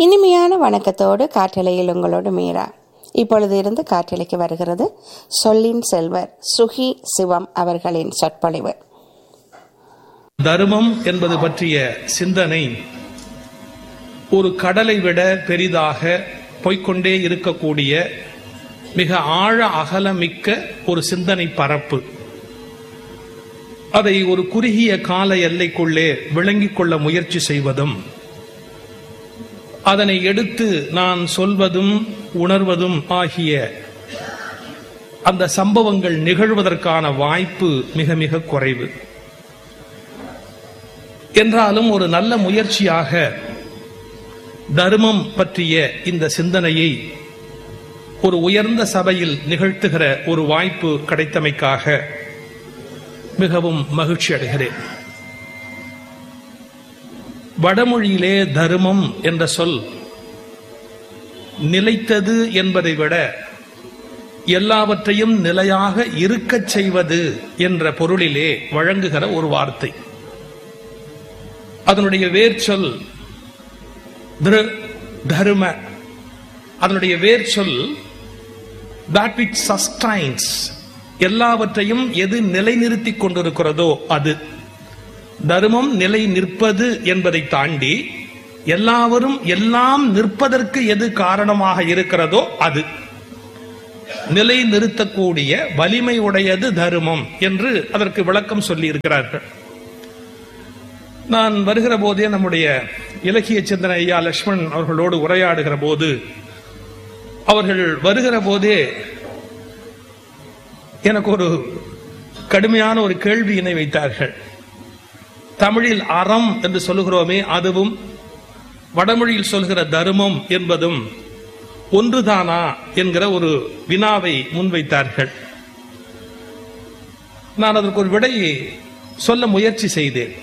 இனிமையான வணக்கத்தோடு காற்றலையில் உங்களோடு மீரா இப்பொழுது இருந்து காற்றலைக்கு வருகிறது சொல்லின் செல்வர் சுகி சிவம் அவர்களின் சொற்பொழிவு தர்மம் என்பது பற்றிய சிந்தனை ஒரு கடலை விட பெரிதாக போய்க்கொண்டே இருக்கக்கூடிய மிக ஆழ அகலமிக்க ஒரு சிந்தனை பரப்பு அதை ஒரு குறுகிய கால எல்லைக்குள்ளே விளங்கிக் கொள்ள முயற்சி செய்வதும் அதனை எடுத்து நான் சொல்வதும் உணர்வதும் ஆகிய அந்த சம்பவங்கள் நிகழ்வதற்கான வாய்ப்பு மிக மிக குறைவு என்றாலும் ஒரு நல்ல முயற்சியாக தர்மம் பற்றிய இந்த சிந்தனையை ஒரு உயர்ந்த சபையில் நிகழ்த்துகிற ஒரு வாய்ப்பு கிடைத்தமைக்காக மிகவும் மகிழ்ச்சி அடைகிறேன் வடமொழியிலே தர்மம் என்ற சொல் நிலைத்தது என்பதை விட எல்லாவற்றையும் நிலையாக இருக்கச் செய்வது என்ற பொருளிலே வழங்குகிற ஒரு வார்த்தை அதனுடைய வேர்ச்சொல் திரு தர்ம அதனுடைய வேர்ச்சொல் that which sustains எல்லாவற்றையும் எது நிலைநிறுத்திக் கொண்டிருக்கிறதோ அது தர்மம் நிலை நிற்பது என்பதை தாண்டி எல்லாவரும் எல்லாம் நிற்பதற்கு எது காரணமாக இருக்கிறதோ அது நிலை நிறுத்தக்கூடிய வலிமை உடையது தர்மம் என்று அதற்கு விளக்கம் சொல்லி இருக்கிறார்கள் நான் வருகிற போதே நம்முடைய இலக்கிய சிந்தனை ஐயா லட்சுமண் அவர்களோடு உரையாடுகிற போது அவர்கள் வருகிற போதே எனக்கு ஒரு கடுமையான ஒரு கேள்வியினை வைத்தார்கள் தமிழில் அறம் என்று சொல்லுகிறோமே அதுவும் வடமொழியில் சொல்கிற தர்மம் என்பதும் ஒன்றுதானா என்கிற ஒரு வினாவை முன்வைத்தார்கள் நான் அதற்கு ஒரு விடையை சொல்ல முயற்சி செய்தேன்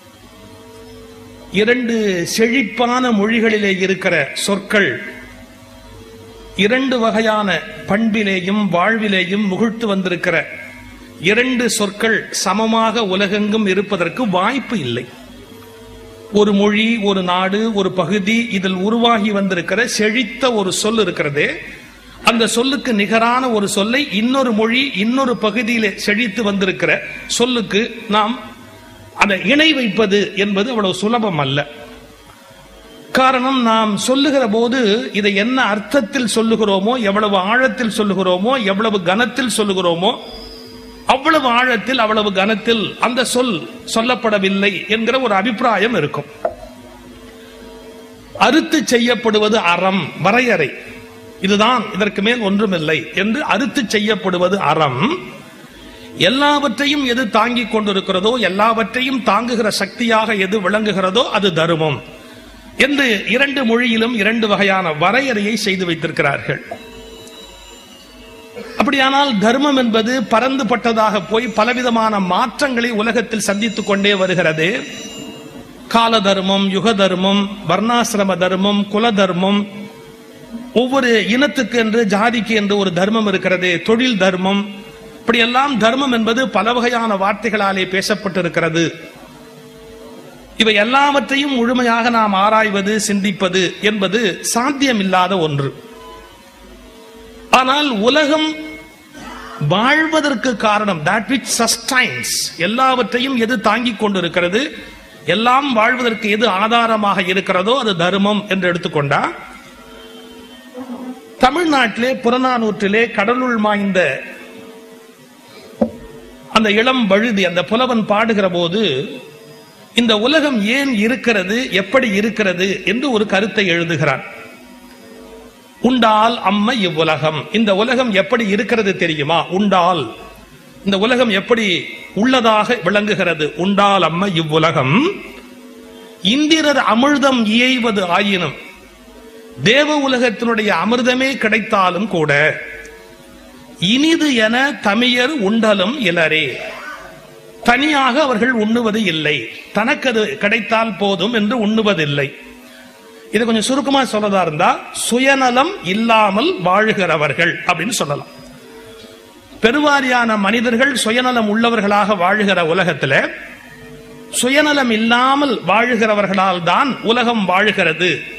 இரண்டு செழிப்பான மொழிகளிலே இருக்கிற சொற்கள் இரண்டு வகையான பண்பிலேயும் வாழ்விலேயும் முகிழ்த்து வந்திருக்கிற இரண்டு சொற்கள் சமமாக உலகெங்கும் இருப்பதற்கு வாய்ப்பு இல்லை ஒரு மொழி ஒரு நாடு ஒரு பகுதி இதில் உருவாகி வந்திருக்கிற செழித்த ஒரு சொல் இருக்கிறதே அந்த சொல்லுக்கு நிகரான ஒரு சொல்லை இன்னொரு மொழி இன்னொரு பகுதியிலே செழித்து வந்திருக்கிற சொல்லுக்கு நாம் அதை இணை வைப்பது என்பது அவ்வளவு சுலபம் அல்ல காரணம் நாம் சொல்லுகிற போது இதை என்ன அர்த்தத்தில் சொல்லுகிறோமோ எவ்வளவு ஆழத்தில் சொல்லுகிறோமோ எவ்வளவு கனத்தில் சொல்லுகிறோமோ அவ்வளவு ஆழத்தில் அவ்வளவு கனத்தில் அந்த சொல் சொல்லப்படவில்லை என்கிற ஒரு அபிப்பிராயம் இருக்கும் அறுத்து செய்யப்படுவது அறம் வரையறை இதுதான் இதற்கு மேல் ஒன்றுமில்லை என்று அறுத்து செய்யப்படுவது அறம் எல்லாவற்றையும் எது தாங்கிக் கொண்டிருக்கிறதோ எல்லாவற்றையும் தாங்குகிற சக்தியாக எது விளங்குகிறதோ அது தருமம் என்று இரண்டு மொழியிலும் இரண்டு வகையான வரையறையை செய்து வைத்திருக்கிறார்கள் அப்படியானால் தர்மம் என்பது பரந்துபட்டதாக போய் பலவிதமான மாற்றங்களை உலகத்தில் சந்தித்துக் கொண்டே வருகிறது கால தர்மம் யுக தர்மம் வர்ணாசிரம தர்மம் குல தர்மம் ஒவ்வொரு இனத்துக்கு என்று ஜாதிக்கு என்று ஒரு தர்மம் இருக்கிறது தொழில் தர்மம் இப்படியெல்லாம் தர்மம் என்பது பல வகையான வார்த்தைகளாலே பேசப்பட்டிருக்கிறது இவை எல்லாவற்றையும் முழுமையாக நாம் ஆராய்வது சிந்திப்பது என்பது சாத்தியமில்லாத ஒன்று ஆனால் உலகம் வாழ்வதற்கு காரணம் that which sustains எல்லாவற்றையும் எது தாங்கிக் கொண்டிருக்கிறது எல்லாம் வாழ்வதற்கு எது ஆதாரமாக இருக்கிறதோ அது தர்மம் என்று எடுத்துக்கொண்டா தமிழ்நாட்டிலே புறநானூற்றிலே கடலுள் மாய்ந்த அந்த இளம் வழுதி அந்த புலவன் பாடுகிற போது இந்த உலகம் ஏன் இருக்கிறது எப்படி இருக்கிறது என்று ஒரு கருத்தை எழுதுகிறான் உண்டால் அம்மை இவ்வுலகம் இந்த உலகம் எப்படி இருக்கிறது தெரியுமா உண்டால் இந்த உலகம் எப்படி உள்ளதாக விளங்குகிறது உண்டால் அம்மை இவ்வுலகம் இந்திரர் அமிர்தம் இயைவது ஆயினும் தேவ உலகத்தினுடைய அமிர்தமே கிடைத்தாலும் கூட இனிது என தமியர் உண்டலும் இலரே தனியாக அவர்கள் உண்ணுவது இல்லை தனக்கு அது கிடைத்தால் போதும் என்று உண்ணுவதில்லை இது கொஞ்சம் சுருக்கமா சொல்லதா இருந்தா சுயநலம் இல்லாமல் வாழ்கிறவர்கள் அப்படின்னு சொல்லலாம் பெருவாரியான மனிதர்கள் சுயநலம் உள்ளவர்களாக வாழுகிற உலகத்துல சுயநலம் இல்லாமல் வாழுகிறவர்களால் தான் உலகம் வாழுகிறது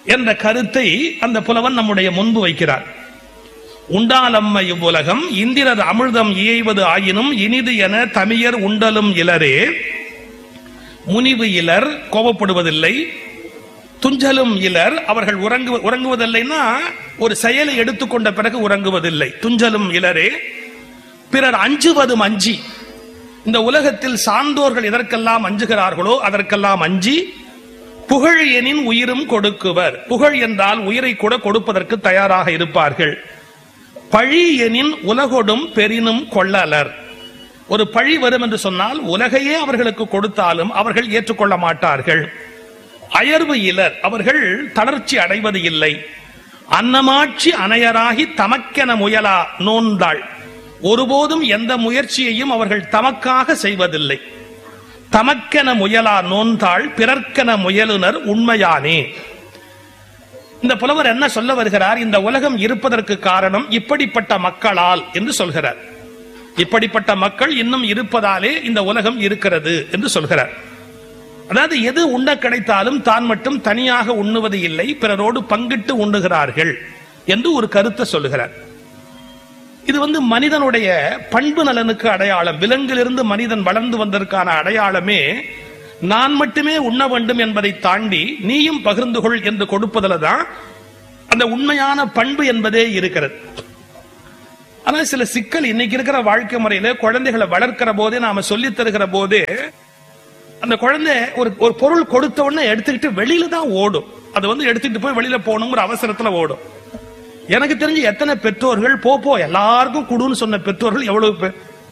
என்ற கருத்தை அந்த புலவன் நம்முடைய முன்பு வைக்கிறார் உண்டாலம்ம இவ்வுலகம் இந்திரர் அமிர்தம் இயைவது ஆயினும் இனிது என தமியர் உண்டலும் இலரே முனிவு இலர் கோபப்படுவதில்லை துஞ்சலும் இலர் அவர்கள் உறங்கு உறங்குவதில்லைன்னா ஒரு செயலை எடுத்துக்கொண்ட பிறகு உறங்குவதில்லை துஞ்சலும் இலரே பிறர் அஞ்சுவதும் அஞ்சி இந்த உலகத்தில் சான்றோர்கள் எதற்கெல்லாம் அஞ்சுகிறார்களோ அதற்கெல்லாம் அஞ்சி புகழ் எனின் உயிரும் கொடுக்குவர் புகழ் என்றால் உயிரை கூட கொடுப்பதற்கு தயாராக இருப்பார்கள் பழி எனின் உலகொடும் பெரினும் கொள்ளலர் ஒரு பழி வரும் என்று சொன்னால் உலகையே அவர்களுக்கு கொடுத்தாலும் அவர்கள் ஏற்றுக்கொள்ள மாட்டார்கள் அயர்வு இலர் அவர்கள் தளர்ச்சி அடைவது இல்லை அன்னமாட்சி அணையராகி தமக்கென முயலா நோந்தாள் ஒருபோதும் எந்த முயற்சியையும் அவர்கள் தமக்காக செய்வதில்லை தமக்கென முயலா நோந்தாள் பிறர்க்கென முயலுனர் உண்மையானே இந்த புலவர் என்ன சொல்ல வருகிறார் இந்த உலகம் இருப்பதற்கு காரணம் இப்படிப்பட்ட மக்களால் என்று சொல்கிறார் இப்படிப்பட்ட மக்கள் இன்னும் இருப்பதாலே இந்த உலகம் இருக்கிறது என்று சொல்கிறார் அதாவது எது உண்ண கிடைத்தாலும் தான் மட்டும் தனியாக உண்ணுவது இல்லை பிறரோடு பங்கிட்டு உண்ணுகிறார்கள் என்று ஒரு கருத்தை சொல்லுகிறார் இது வந்து மனிதனுடைய பண்பு நலனுக்கு அடையாளம் விலங்கிலிருந்து மனிதன் வளர்ந்து வந்ததற்கான அடையாளமே நான் மட்டுமே உண்ண வேண்டும் என்பதை தாண்டி நீயும் பகிர்ந்து கொள் என்று கொடுப்பதில் தான் அந்த உண்மையான பண்பு என்பதே இருக்கிறது ஆனா சில சிக்கல் இன்னைக்கு இருக்கிற வாழ்க்கை முறையில குழந்தைகளை வளர்க்கிற போதே நாம சொல்லி தருகிற போதே அந்த குழந்தை ஒரு ஒரு பொருள் கொடுத்த உடனே எடுத்துக்கிட்டு வெளியில தான் ஓடும் அது வந்து எடுத்துக்கிட்டு போய் வெளியில போகணுங்கிற அவசரத்துல ஓடும் எனக்கு தெரிஞ்சு எத்தனை பெற்றோர்கள் போ போ எல்லாருக்கும் குடுன்னு சொன்ன பெற்றோர்கள் எவ்வளவு பேர்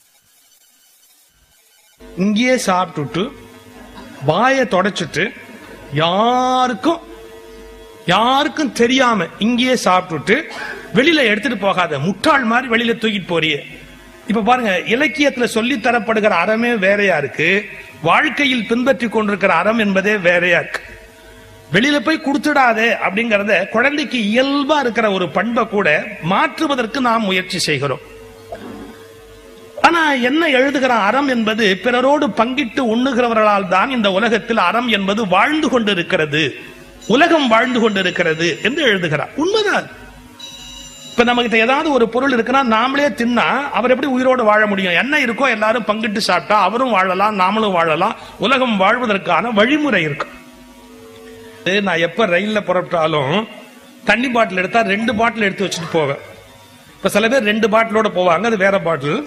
இங்கேயே சாப்பிட்டுட்டு வாயை தொடச்சிட்டு யாருக்கும் யாருக்கும் தெரியாம இங்கேயே சாப்பிட்டுட்டு வெளியில எடுத்துட்டு போகாத முட்டாள் மாதிரி வெளியில தூக்கிட்டு போறியே இப்ப பாருங்க இலக்கியத்துல சொல்லி தரப்படுகிற அறமே வேறையா இருக்கு வாழ்க்கையில் பின்பற்றி கொண்டிருக்கிற அறம் என்பதே வேறையா இருக்கு வெளியில போய் கொடுத்துடாதே அப்படிங்கறத குழந்தைக்கு இயல்பா இருக்கிற ஒரு பண்பை கூட மாற்றுவதற்கு நாம் முயற்சி செய்கிறோம் ஆனா என்ன எழுதுகிறான் அறம் என்பது பிறரோடு பங்கிட்டு உண்ணுகிறவர்களால் தான் இந்த உலகத்தில் அறம் என்பது வாழ்ந்து கொண்டிருக்கிறது உலகம் வாழ்ந்து கொண்டிருக்கிறது என்று எழுதுகிறார் உண்மைதான் இப்ப நமக்கு ஏதாவது ஒரு பொருள் இருக்குன்னா நாமளே தின்னா அவர் எப்படி உயிரோடு வாழ முடியும் என்ன இருக்கோ எல்லாரும் பங்கிட்டு சாப்பிட்டா அவரும் வாழலாம் நாமளும் வாழலாம் உலகம் வாழ்வதற்கான வழிமுறை இருக்கு நான் எப்ப ரயில்ல புறப்பட்டாலும் தண்ணி பாட்டில் எடுத்தா ரெண்டு பாட்டில் எடுத்து வச்சுட்டு போவேன் இப்ப சில பேர் ரெண்டு பாட்டிலோட போவாங்க அது வேற பாட்டில்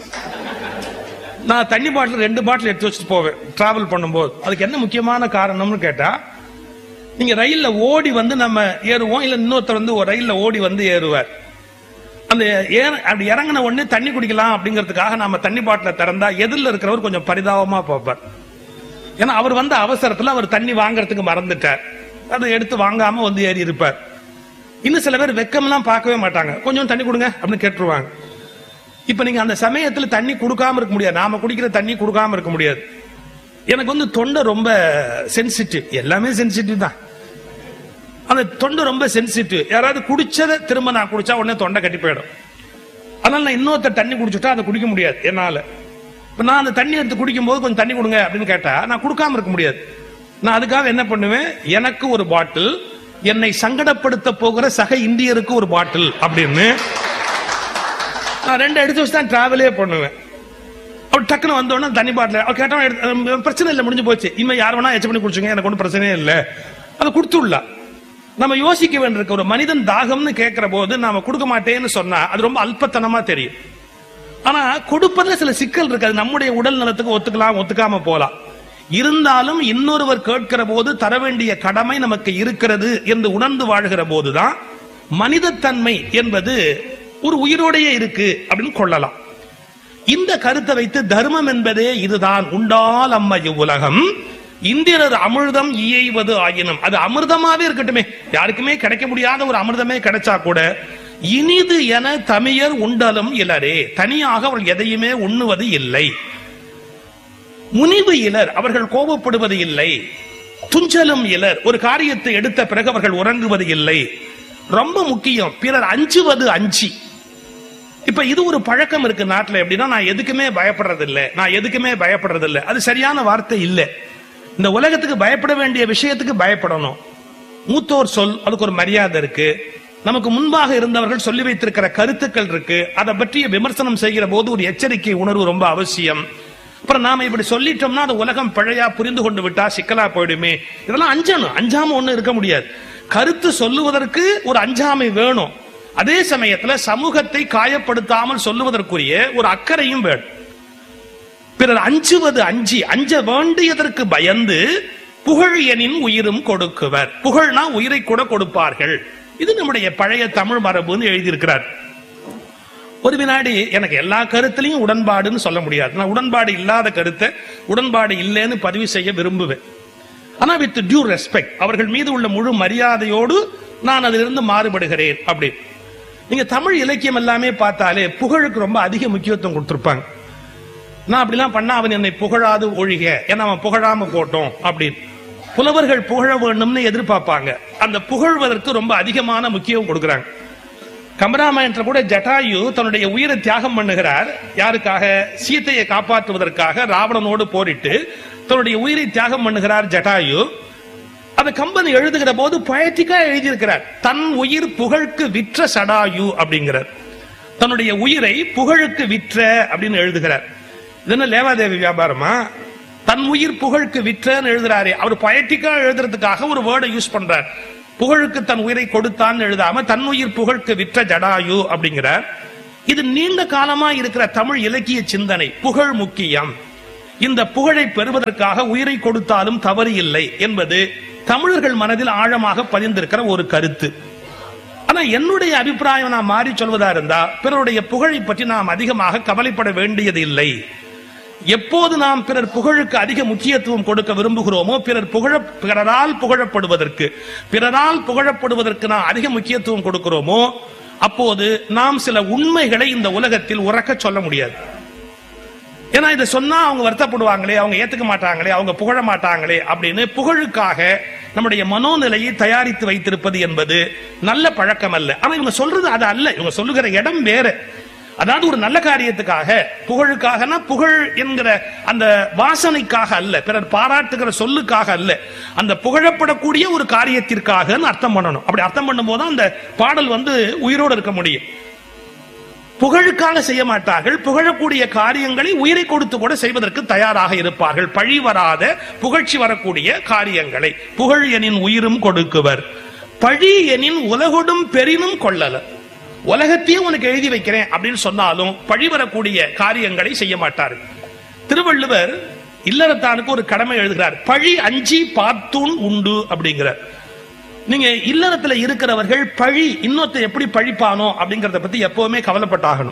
நான் தண்ணி பாட்டில் ரெண்டு பாட்டில் எடுத்து வச்சுட்டு போவேன் டிராவல் பண்ணும்போது அதுக்கு என்ன முக்கியமான காரணம்னு கேட்டா நீங்க ரயில்ல ஓடி வந்து நம்ம ஏறுவோம் இல்ல இன்னொருத்தர் வந்து ஒரு ரயில்ல ஓடி வந்து ஏறுவார் அந்த ஏற அப்படி இறங்கின உடனே தண்ணி குடிக்கலாம் அப்படிங்கிறதுக்காக நாம தண்ணி பாட்டில திறந்தா எதிரில் இருக்கிறவர் கொஞ்சம் பரிதாபமா பார்ப்பார் ஏன்னா அவர் வந்து அவசரத்துல அவர் தண்ணி வாங்குறதுக்கு மறந்துட்டார் அதை எடுத்து வாங்காம வந்து ஏறி இருப்பார் இன்னும் சில பேர் வெக்கம்லாம் பார்க்கவே மாட்டாங்க கொஞ்சம் தண்ணி கொடுங்க அப்படின்னு கேட்டுருவாங்க இப்ப நீங்க அந்த சமயத்துல தண்ணி கொடுக்காம இருக்க முடியாது நாம குடிக்கிற தண்ணி கொடுக்காம இருக்க முடியாது எனக்கு வந்து தொண்டை ரொம்ப சென்சிட்டிவ் எல்லாமே சென்சிட்டிவ் தான் அந்த தொண்டை ரொம்ப சென்சிட்டிவ் யாராவது குடிச்சதை திரும்ப நான் குடிச்சா உடனே தொண்டை கட்டி போயிடும் அதனால நான் இன்னொருத்தர் தண்ணி குடிச்சுட்டா அதை குடிக்க முடியாது என்னால இப்ப நான் அந்த தண்ணி எடுத்து குடிக்கும் போது கொஞ்சம் தண்ணி கொடுங்க அப்படின்னு கேட்டா நான் கொடுக்காம இருக்க முடியாது நான் அதுக்காக என்ன பண்ணுவேன் எனக்கு ஒரு பாட்டில் என்னை சங்கடப்படுத்த போகிற சக இந்தியருக்கு ஒரு பாட்டில் அப்படின்னு நான் ரெண்டு எடுத்து வச்சு தான் டிராவலே பண்ணுவேன் அவர் டக்குன்னு வந்தோடனே தண்ணி பாட்டில் அவர் கேட்டவன் எடுத்து பிரச்சனை இல்லை முடிஞ்சு போச்சு இனிமே யார் வேணா எச்ச பண்ணி குடிச்சுங்க எனக்கு ஒன்றும் பிரச்சனையே இல்லை அதை கொடுத்துடலாம் நம்ம யோசிக்க வேண்டியிருக்க ஒரு மனிதன் தாகம்னு கேட்கிற போது நாம கொடுக்க மாட்டேன்னு சொன்னா அது ரொம்ப அல்பத்தனமா தெரியும் ஆனா கொடுப்பதுல சில சிக்கல் இருக்கு அது நம்முடைய உடல் நலத்துக்கு ஒத்துக்கலாம் ஒத்துக்காம போலாம் இருந்தாலும் இன்னொருவர் கேட்கிற போது தர வேண்டிய கடமை நமக்கு இருக்கிறது என்று உணர்ந்து வாழ்கிற போதுதான் மனிதத்தன்மை என்பது ஒரு உயிரோடையே இருக்கு அப்படின்னு கொள்ளலாம் இந்த கருத்தை வைத்து தர்மம் என்பதே இதுதான் உண்டால் அம்ம இவ்வுலகம் இந்திரர் அமிர்தம் இயைவது ஆயினும் அது அமிர்தமாவே இருக்கட்டுமே யாருக்குமே கிடைக்க முடியாத ஒரு அமிர்தமே கிடைச்சா கூட இனிது என தமியர் உண்டலும் இலரே தனியாக அவர்கள் எதையுமே உண்ணுவது இல்லை முனிவு இலர் அவர்கள் கோபப்படுவது இல்லை துஞ்சலும் இலர் ஒரு காரியத்தை எடுத்த பிறகு அவர்கள் உறங்குவது இல்லை ரொம்ப முக்கியம் பிறர் அஞ்சுவது அஞ்சி இப்ப இது ஒரு பழக்கம் இருக்கு நாட்டுல எப்படின்னா நான் எதுக்குமே பயப்படுறது இல்ல நான் எதுக்குமே பயப்படுறது இல்ல அது சரியான வார்த்தை இல்ல இந்த உலகத்துக்கு பயப்பட வேண்டிய விஷயத்துக்கு பயப்படணும் மூத்தோர் சொல் அதுக்கு ஒரு மரியாதை இருக்கு நமக்கு முன்பாக இருந்தவர்கள் சொல்லி வைத்திருக்கிற கருத்துக்கள் இருக்கு அதை பற்றிய விமர்சனம் செய்கிற போது ஒரு எச்சரிக்கை உணர்வு ரொம்ப அவசியம் அப்புறம் நாம இப்படி சொல்லிட்டோம்னா அது உலகம் பழையா புரிந்து கொண்டு விட்டா சிக்கலா போயிடுமே இதெல்லாம் அஞ்சணும் அஞ்சாம ஒண்ணு இருக்க முடியாது கருத்து சொல்லுவதற்கு ஒரு அஞ்சாமை வேணும் அதே சமயத்துல சமூகத்தை காயப்படுத்தாமல் சொல்லுவதற்குரிய ஒரு அக்கறையும் வேணும் பிறர் அஞ்சுவது அஞ்சி அஞ்ச வேண்டியதற்கு பயந்து புகழ் எனின் உயிரும் கொடுக்குவர் புகழ்னா உயிரை கூட கொடுப்பார்கள் இது நம்முடைய பழைய தமிழ் மரபுன்னு எழுதியிருக்கிறார் ஒரு வினாடி எனக்கு எல்லா கருத்திலையும் உடன்பாடுன்னு சொல்ல முடியாது நான் உடன்பாடு இல்லாத கருத்தை உடன்பாடு இல்லைன்னு பதிவு செய்ய விரும்புவேன் ஆனா வித் டியூ ரெஸ்பெக்ட் அவர்கள் மீது உள்ள முழு மரியாதையோடு நான் அதிலிருந்து மாறுபடுகிறேன் அப்படி நீங்க தமிழ் இலக்கியம் எல்லாமே பார்த்தாலே புகழுக்கு ரொம்ப அதிக முக்கியத்துவம் கொடுத்திருப்பாங்க நான் அப்படிலாம் பண்ணா அவன் என்னை புகழாது ஒழிக ஏன்னா அவன் புகழாம போட்டோம் அப்படின்னு புலவர்கள் புகழ வேண்டும்னு எதிர்பார்ப்பாங்க அந்த புகழ்வதற்கு ரொம்ப அதிகமான முக்கியம் கொடுக்கறாங்க கம்பராமாயணத்துல கூட ஜட்டாயு தன்னுடைய உயிரை தியாகம் பண்ணுகிறார் யாருக்காக சீத்தையை காப்பாற்றுவதற்காக ராவணனோடு போரிட்டு தன்னுடைய உயிரை தியாகம் பண்ணுகிறார் ஜட்டாயு அதை கம்பன் எழுதுகிற போது பயட்டிக்கா எழுதியிருக்கிறார் தன் உயிர் புகழ்க்கு விற்ற சடாயு அப்படிங்கிறார் தன்னுடைய உயிரை புகழுக்கு விற்ற அப்படின்னு எழுதுகிறார் இது என்ன லேவாதேவி வியாபாரமா தன் உயிர் புகழுக்கு விற்றன்னு எழுதுறாரு அவர் பயட்டிக்கா எழுதுறதுக்காக ஒரு வேர்டை யூஸ் பண்றார் புகழுக்கு தன் உயிரை கொடுத்தான்னு எழுதாம தன் உயிர் புகழுக்கு விற்ற ஜடாயு அப்படிங்கிறார் இது நீண்ட காலமா இருக்கிற தமிழ் இலக்கிய சிந்தனை புகழ் முக்கியம் இந்த புகழை பெறுவதற்காக உயிரை கொடுத்தாலும் தவறு இல்லை என்பது தமிழர்கள் மனதில் ஆழமாக பதிந்திருக்கிற ஒரு கருத்து ஆனா என்னுடைய அபிப்பிராயம் நான் மாறி சொல்வதா இருந்தா பிறருடைய புகழை பற்றி நாம் அதிகமாக கவலைப்பட வேண்டியது இல்லை எப்போது நாம் பிறர் புகழுக்கு அதிக முக்கியத்துவம் கொடுக்க விரும்புகிறோமோ பிறர் புகழ பிறரால் புகழப்படுவதற்கு பிறரால் புகழப்படுவதற்கு நாம் அதிக முக்கியத்துவம் கொடுக்கிறோமோ அப்போது நாம் சில உண்மைகளை இந்த உலகத்தில் உறக்க சொல்ல முடியாது ஏன்னா இதை சொன்னா அவங்க வருத்தப்படுவாங்களே அவங்க ஏத்துக்க மாட்டாங்களே அவங்க புகழ மாட்டாங்களே அப்படின்னு புகழுக்காக நம்முடைய மனோநிலையை தயாரித்து வைத்திருப்பது என்பது நல்ல பழக்கம் அல்ல ஆனா இவங்க சொல்றது அது அல்ல இவங்க சொல்லுகிற இடம் வேற அதாவது ஒரு நல்ல காரியத்துக்காக புகழுக்காகனா புகழ் என்கிற அந்த வாசனைக்காக அல்ல பிறர் பாராட்டுகிற சொல்லுக்காக அல்ல அந்த புகழப்படக்கூடிய ஒரு காரியத்திற்காக அர்த்தம் பண்ணணும் அப்படி அர்த்தம் பண்ணும்போது அந்த பாடல் வந்து உயிரோடு இருக்க முடியும் புகழுக்காக செய்ய மாட்டார்கள் புகழக்கூடிய காரியங்களை உயிரை கொடுத்து கூட செய்வதற்கு தயாராக இருப்பார்கள் பழி வராத புகழ்ச்சி வரக்கூடிய காரியங்களை புகழ் எனின் உயிரும் கொடுக்குவர் பழி எனின் உலகொடும் பெரினும் கொள்ளல உலகத்தையும் உனக்கு எழுதி வைக்கிறேன் அப்படின்னு சொன்னாலும் பழி வரக்கூடிய காரியங்களை செய்ய மாட்டார்கள் திருவள்ளுவர் இல்லறத்தானுக்கு ஒரு கடமை எழுதுகிறார் பழி அஞ்சி பார்த்தூன் உண்டு அப்படிங்கிறார் நீங்க இல்லறத்துல இருக்கிறவர்கள் பழி இன்னொருத்த எப்படி பழிப்பானோ அப்படிங்கறத பத்தி எப்பவுமே கவலைப்பட்டாகணும்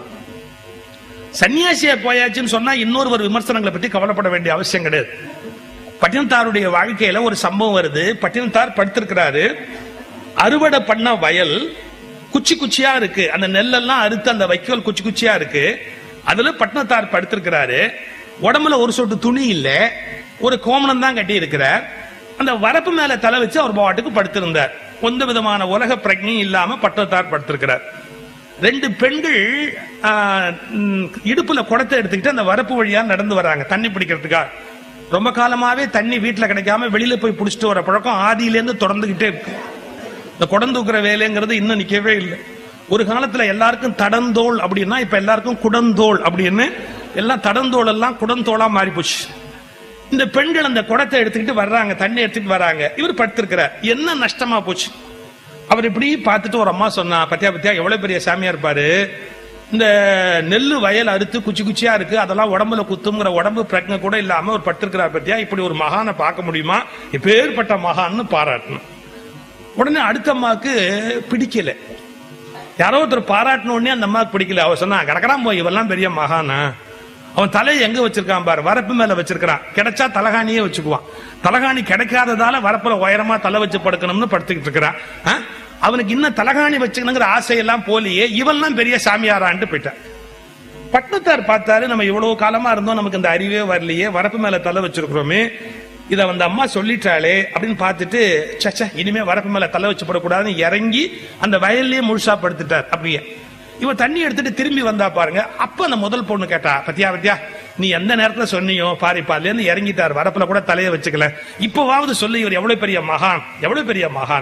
சன்னியாசியா போயாச்சுன்னு சொன்னா இன்னொருவர் விமர்சனங்களை பத்தி கவலைப்பட வேண்டிய அவசியம் கிடையாது பட்டினத்தாருடைய வாழ்க்கையில ஒரு சம்பவம் வருது பட்டினத்தார் படுத்திருக்கிறாரு அறுவடை பண்ண வயல் குச்சி குச்சியா இருக்கு அந்த நெல்லெல்லாம் அறுத்து அந்த வைக்கோல் குச்சி குச்சியா இருக்கு அதுல பட்டினத்தார் படுத்திருக்கிறாரு உடம்புல ஒரு சொட்டு துணி இல்ல ஒரு கோமணம் தான் கட்டி இருக்கிறார் அந்த வரப்பு மேல தலை வச்சு அவர் பாட்டுக்கு படுத்திருந்தார் எந்த விதமான உலக பிரஜையும் இல்லாம பட்டத்தார் படுத்திருக்கிறார் ரெண்டு பெண்கள் ஆ, ம், இடுப்புல குடத்தை எடுத்துக்கிட்டு அந்த வரப்பு வழியா நடந்து வராங்க தண்ணி பிடிக்கிறதுக்காக ரொம்ப காலமாவே தண்ணி வீட்டுல கிடைக்காம வெளியில போய் புடிச்சிட்டு வர பழக்கம் ஆதியில இருந்து தொடர்ந்துகிட்டே இருக்கு இந்த குடம் தூக்குற வேலைங்கிறது இன்னும் நிக்கவே இல்லை ஒரு காலத்துல எல்லாருக்கும் தடந்தோள் அப்படின்னா இப்ப எல்லாருக்கும் குடந்தோள் அப்படின்னு எல்லாம் தடந்தோள் எல்லாம் குடந்தோளா மாறி போச்சு இந்த பெண்கள் அந்த குடத்தை எடுத்துக்கிட்டு வர்றாங்க தண்ணி எடுத்துட்டு வராங்க இவர் படுத்திருக்கிறார் என்ன நஷ்டமா போச்சு அவர் இப்படி பார்த்துட்டு ஒரு அம்மா சொன்னா பத்தியா பத்தியா எவ்வளவு பெரிய சாமியா இருப்பாரு இந்த நெல்லு வயல் அறுத்து குச்சி குச்சியா இருக்கு அதெல்லாம் உடம்புல குத்துங்கிற உடம்பு பிரச்சனை கூட இல்லாம ஒரு படுத்திருக்கிறார் பத்தியா இப்படி ஒரு மகானை பார்க்க முடியுமா இப்பேற்பட்ட மகான்னு பாராட்டணும் உடனே அடுத்த அம்மாவுக்கு பிடிக்கல யாரோ ஒருத்தர் பாராட்டின உடனே அந்த அம்மாவுக்கு பிடிக்கல அவ சொன்னா கிடக்கிறான் போய் இவெல்லாம் பெரிய மகானா அவன் தலையை எங்க வச்சிருக்கான் பாரு வரப்பு மேல வச்சிருக்கான் கிடைச்சா தலகாணியே வச்சுக்குவான் தலகாணி கிடைக்காததால வரப்புல உயரமா தலை வச்சு படுக்கணும்னு படுத்துக்கிட்டு இருக்கிறான் ஆ? அவனுக்கு இன்னும் தலகாணி வச்சுக்கணுங்கிற ஆசையெல்லாம் போலியே இவெல்லாம் பெரிய சாமியாரான்ட்டு போயிட்டான் பட்டத்தார் பார்த்தாரு நம்ம இவ்வளவு காலமா இருந்தோம் நமக்கு இந்த அறிவே வரலையே வரப்பு மேல தலை வச்சிருக்கிறோமே இத அந்த அம்மா சொல்லிட்டாளே அப்படின்னு பார்த்துட்டு சச்சா இனிமே வரப்பு மேல தலை வச்சு படக்கூடாதுன்னு இறங்கி அந்த வயல்லயே முழுசா படுத்துட்டார் அப்படியே இவ தண்ணி எடுத்துட்டு திரும்பி வந்தா பாருங்க அப்ப அந்த முதல் பொண்ணு கேட்டா பத்தியா பத்தியா நீ எந்த நேரத்துல சொன்னியோ பாரிப்பால இருந்து இறங்கிட்டார் வரப்புல கூட தலையை வச்சுக்கல இப்பவாவது சொல்லி இவர் எவ்வளவு பெரிய மகான் எவ்வளவு பெரிய மகான்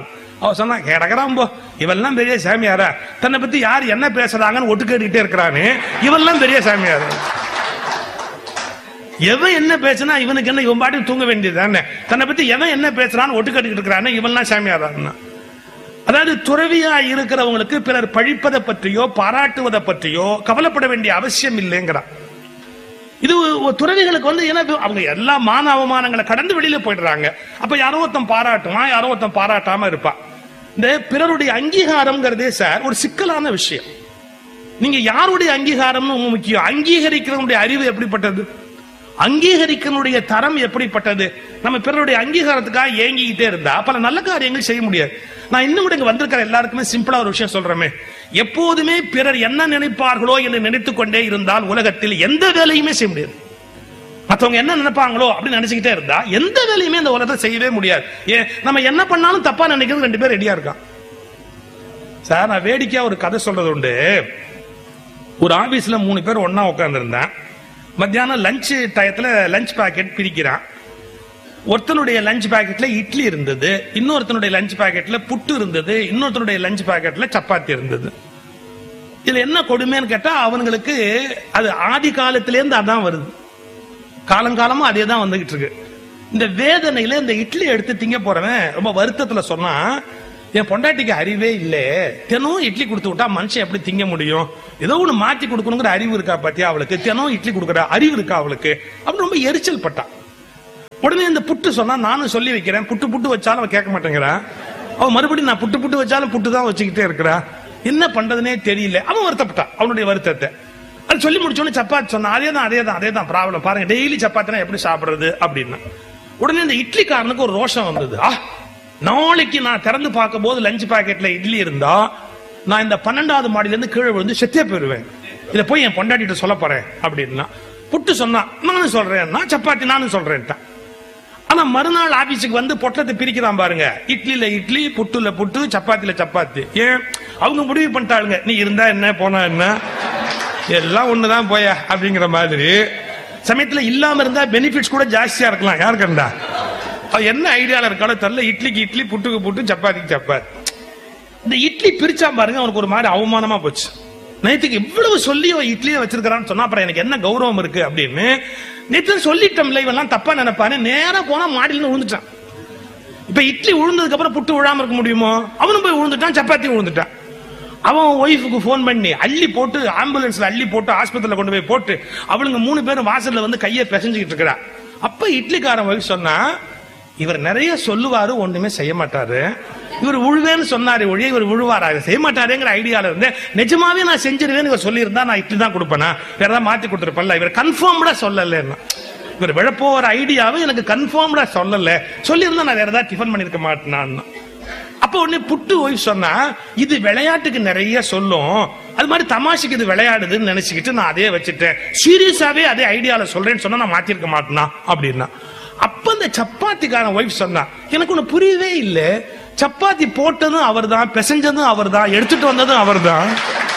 அவ சொன்னா கிடக்குறான் போ இவெல்லாம் பெரிய சாமியாரா தன்னை பத்தி யார் என்ன பேசுறாங்கன்னு ஒட்டு கேட்டுக்கிட்டே இருக்கிறானு இவெல்லாம் பெரிய சாமியாரா எவன் என்ன பேசுனா இவனுக்கு என்ன இவன் பாட்டுக்கு தூங்க வேண்டியது தானே தன்னை பத்தி எவன் என்ன பேசுறான்னு ஒட்டு கேட்டுக்கிட்டு இருக்கிறானே இவன்லாம் சாமியாரான்னா அதாவது துறவியா இருக்கிறவங்களுக்கு பிறர் பழிப்பதை பற்றியோ பாராட்டுவதை பற்றியோ கவலைப்பட வேண்டிய அவசியம் இல்லைங்கிறான் இது ஒரு துறவிகளுக்கு வந்து ஏன்னா அவங்க எல்லா மான அவமானங்களை கடந்து வெளியில போயிடுறாங்க அப்ப யாரோ ஒருத்தன் பாராட்டுவான் யாரோ ஒருத்தன் பாராட்டாம இருப்பான் இந்த பிறருடைய அங்கீகாரம்ங்கிறதே சார் ஒரு சிக்கலான விஷயம் நீங்க யாருடைய அங்கீகாரம்னு ரொம்ப முக்கியம் அங்கீகரிக்கிறவனுடைய அறிவு எப்படிப்பட்டது அங்கீகரிக்கனுடைய தரம் எப்படிப்பட்டது நம்ம பிறருடைய அங்கீகாரத்துக்காக ஏங்கிக்கிட்டே இருந்தா பல நல்ல காரியங்கள் செய்ய முடியாது நான் இன்னும் கூட இங்க வந்திருக்கிற எல்லாருக்குமே சிம்பிளா ஒரு விஷயம் சொல்றேமே எப்போதுமே பிறர் என்ன நினைப்பார்களோ என்று நினைத்துக் கொண்டே இருந்தால் உலகத்தில் எந்த வேலையுமே செய்ய முடியாது மத்தவங்க என்ன நினைப்பாங்களோ அப்படின்னு நினைச்சுக்கிட்டே இருந்தா எந்த வேலையுமே இந்த உலகத்தை செய்யவே முடியாது ஏன் நம்ம என்ன பண்ணாலும் தப்பா நினைக்கிறது ரெண்டு பேர் ரெடியா இருக்கான் சார் நான் வேடிக்கையா ஒரு கதை சொல்றது உண்டு ஒரு ஆபீஸ்ல மூணு பேர் ஒன்னா உட்கார்ந்து இருந்தேன் மத்தியானம் லஞ்ச் டயத்துல லஞ்ச் பாக்கெட் பிரிக்கிறான் ஒருத்தனுடைய லஞ்ச் பாக்கெட்ல இட்லி இருந்தது இன்னொருத்தனுடைய லஞ்ச் பாக்கெட்ல புட்டு இருந்தது இன்னொருத்தனுடைய லஞ்ச் பாக்கெட்ல சப்பாத்தி இருந்தது இதுல என்ன கொடுமைன்னு கேட்டா அவங்களுக்கு அது ஆதி காலத்திலேருந்து அதான் வருது காலங்காலமா அதே தான் வந்துகிட்டு இருக்கு இந்த வேதனையில இந்த இட்லி எடுத்து திங்க போறவன் ரொம்ப வருத்தத்துல சொன்னா என் பொண்டாட்டிக்கு அறிவே இல்ல தினம் இட்லி கொடுத்து விட்டா மனுஷன் எப்படி திங்க முடியும் ஏதோ ஒண்ணு மாத்தி கொடுக்கணுங்கிற அறிவு இருக்கா பாத்தியா அவளுக்கு தினம் இட்லி கொடுக்குற அறிவு இருக்கா அவளுக்கு அப்படின்னு ரொம்ப எரிச்சல் பட்டான் உடனே இந்த புட்டு சொன்னா நானும் சொல்லி வைக்கிறேன் புட்டு புட்டு வச்சாலும் அவ கேட்க மாட்டேங்கிறான் அவ மறுபடியும் நான் புட்டு புட்டு வச்சாலும் புட்டு தான் வச்சுக்கிட்டே இருக்கிறா என்ன பண்றதுனே தெரியல அவன் வருத்தப்பட்டான் அவனுடைய வருத்தத்தை அது சொல்லி முடிச்சோன்னு சப்பாத்தி சொன்னா அதே தான் அதே தான் அதே தான் ப்ராப்ளம் பாருங்க டெய்லி சப்பாத்தினா எப்படி சாப்பிடுறது அப்படின்னா உடனே இந்த இட்லிக்காரனுக்கு ஒரு ரோஷம் வந்தது ஆ நாளைக்கு நான் திறந்து பார்க்கும் போது லஞ்ச் பாக்கெட்ல இட்லி இருந்தா நான் இந்த பன்னெண்டாவது மாடியில இருந்து கீழே விழுந்து செத்தே போயிருவேன் இதை போய் என் பொண்டாட்டிட்ட சொல்ல போறேன் அப்படின்னா புட்டு சொன்னா நானும் சொல்றேன் நான் சப்பாத்தி நானும் சொல்றேன்ட்டான் ஆனா மறுநாள் ஆபீஸுக்கு வந்து பொட்டலத்தை பிரிக்கிறான் பாருங்க இட்லில இட்லி புட்டுல புட்டு சப்பாத்தில சப்பாத்தி ஏன் அவங்க முடிவு பண்ணிட்டாளுங்க நீ இருந்தா என்ன போனா என்ன எல்லாம் ஒண்ணுதான் போய அப்படிங்கிற மாதிரி சமயத்துல இல்லாம இருந்தா பெனிஃபிட்ஸ் கூட ஜாஸ்தியா இருக்கலாம் யாரு கண்டா அவ என்ன ஐடியால இருக்காளோ தெரியல இட்லிக்கு இட்லி புட்டுக்கு புட்டு சப்பாத்திக்கு சப்பாத்தி இந்த இட்லி பிரிச்சா பாருங்க அவனுக்கு ஒரு மாதிரி அவமானமா போச்சு நேத்துக்கு இவ்வளவு சொல்லி அவன் இட்லியை வச்சிருக்கிறான்னு சொன்னா அப்புறம் எனக்கு என்ன கௌரவம் இருக்கு அப்படின்னு நேற்று சொல்லிட்டோம்ல இவெல்லாம் தப்பா நினைப்பாரு நேரா போனா மாடியில இருந்து விழுந்துட்டான் இப்ப இட்லி விழுந்ததுக்கு அப்புறம் புட்டு விழாம இருக்க முடியுமோ அவனும் போய் விழுந்துட்டான் சப்பாத்தி விழுந்துட்டான் அவன் ஒய்ஃபுக்கு ஃபோன் பண்ணி அள்ளி போட்டு ஆம்புலன்ஸ்ல அள்ளி போட்டு ஆஸ்பத்திரியில கொண்டு போய் போட்டு அவளுங்க மூணு பேரும் வாசல்ல வந்து கையை பிசைஞ்சுக்கிட்டு இருக்கிறா அப்ப இட்லிக்காரன் ஒய்ஃப் சொன்னா இவர் நிறைய சொல்லுவாரு ஒண்ணுமே செய்ய மாட்டாரு இவர் உழுவேன்னு சொன்னாரு ஒழிய இவர் விழுவாரா இவர் செய்ய மாட்டாருங்கிற ஐடியால இருந்து நிஜமாவே நான் செஞ்சிருவேன்னு இவர் சொல்லியிருந்தா நான் இட்லி தான் கொடுப்பேனா வேற ஏதாவது மாத்தி கொடுத்துருப்பல இவர் கன்ஃபார்ம்டா சொல்லலன்னா இவர் விழப்போற ஐடியாவை எனக்கு கன்ஃபார்ம்டா சொல்லல சொல்லியிருந்தா நான் வேற ஏதாவது டிஃபன் பண்ணிருக்க மாட்டேனான்னு அப்ப உடனே புட்டு ஒய்ஃப் சொன்னா இது விளையாட்டுக்கு நிறைய சொல்லும் அது மாதிரி தமாஷுக்கு இது விளையாடுதுன்னு நினைச்சுக்கிட்டு நான் அதே வச்சுட்டேன் சீரியஸாவே அதே ஐடியால சொல்றேன்னு சொன்னா நான் மாத்திருக்க மாட்டேனா அப்படின்னா அப்ப அந்த சப்பாத்திக்காரன் ஒய்ஃப் சொன்னா எனக்கு ஒண்ணு புரியவே இல்ல சப்பாத்தி போட்டதும் அவர்தான் பிசைஞ்சதும் அவர்தான் எடுத்துட்டு வந்ததும் அவர்தான்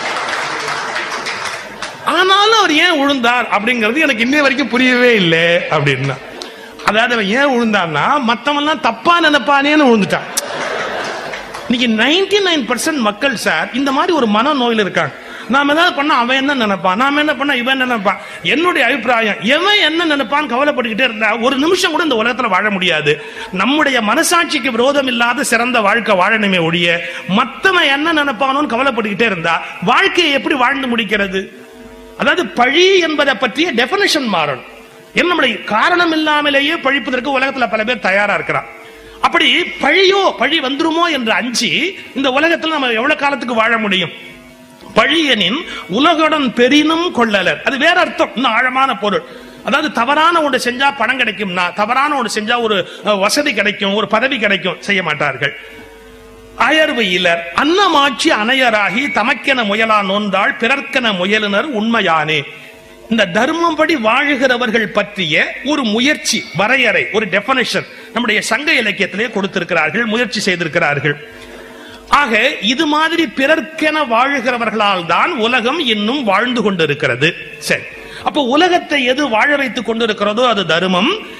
ஆனாலும் அவர் ஏன் விழுந்தார் அப்படிங்கிறது எனக்கு இன்னை வரைக்கும் புரியவே இல்லை அப்படின்னா அதாவது அவன் ஏன் விழுந்தான்னா மத்தவன் தப்பா நினைப்பானேன்னு விழுந்துட்டான் இன்னைக்கு நைன்டி நைன் பர்சன்ட் மக்கள் சார் இந்த மாதிரி ஒரு மன நோயில் இருக்காங்க நாம ஏதாவது பண்ணா அவன் என்ன நினைப்பான் நாம என்ன பண்ணா இவன் என்ன நினைப்பான் என்னுடைய அபிப்பிராயம் எவன் என்ன நினைப்பான்னு கவலைப்பட்டுக்கிட்டே இருந்தா ஒரு நிமிஷம் கூட இந்த உலகத்துல வாழ முடியாது நம்முடைய மனசாட்சிக்கு விரோதம் இல்லாத சிறந்த வாழ்க்கை வாழணுமே ஒழிய மத்தவன் என்ன நினைப்பானோன்னு கவலைப்பட்டுக்கிட்டே இருந்தா வாழ்க்கையை எப்படி வாழ்ந்து முடிக்கிறது அதாவது பழி என்பதை பற்றிய டெபினேஷன் மாறணும் என்ன நம்முடைய காரணம் இல்லாமலேயே பழிப்பதற்கு உலகத்துல பல பேர் தயாரா இருக்கிறான் அப்படி பழியோ பழி வந்துருமோ என்று அஞ்சி இந்த உலகத்தில் நம்ம எவ்வளவு காலத்துக்கு வாழ முடியும் பழியனின் உலகுடன் பெரினும் கொள்ளலர் அது வேற அர்த்தம் இன்னும் ஆழமான பொருள் அதாவது தவறான ஒன்று செஞ்சா பணம் கிடைக்கும்னா தவறான ஒன்று செஞ்சா ஒரு அஹ், வசதி கிடைக்கும் ஒரு பதவி கிடைக்கும் செய்ய மாட்டார்கள் அயர்வு இலர் அன்னமாட்சி அணையராகி தமக்கென முயலா நோந்தாள் பிறர்க்கென முயலுனர் உண்மையானே இந்த தர்மம்படி வாழுகிறவர்கள் பற்றிய ஒரு முயற்சி வரையறை ஒரு டெபனிஷன் நம்முடைய சங்க இலக்கியத்திலே கொடுத்திருக்கிறார்கள் முயற்சி செய்திருக்கிறார்கள் ஆக இது மாதிரி பிறர்க்கென வாழுகிறவர்களால் தான் உலகம் இன்னும் வாழ்ந்து கொண்டிருக்கிறது சரி அப்ப உலகத்தை எது வாழ வைத்துக் கொண்டிருக்கிறதோ அது தர்மம்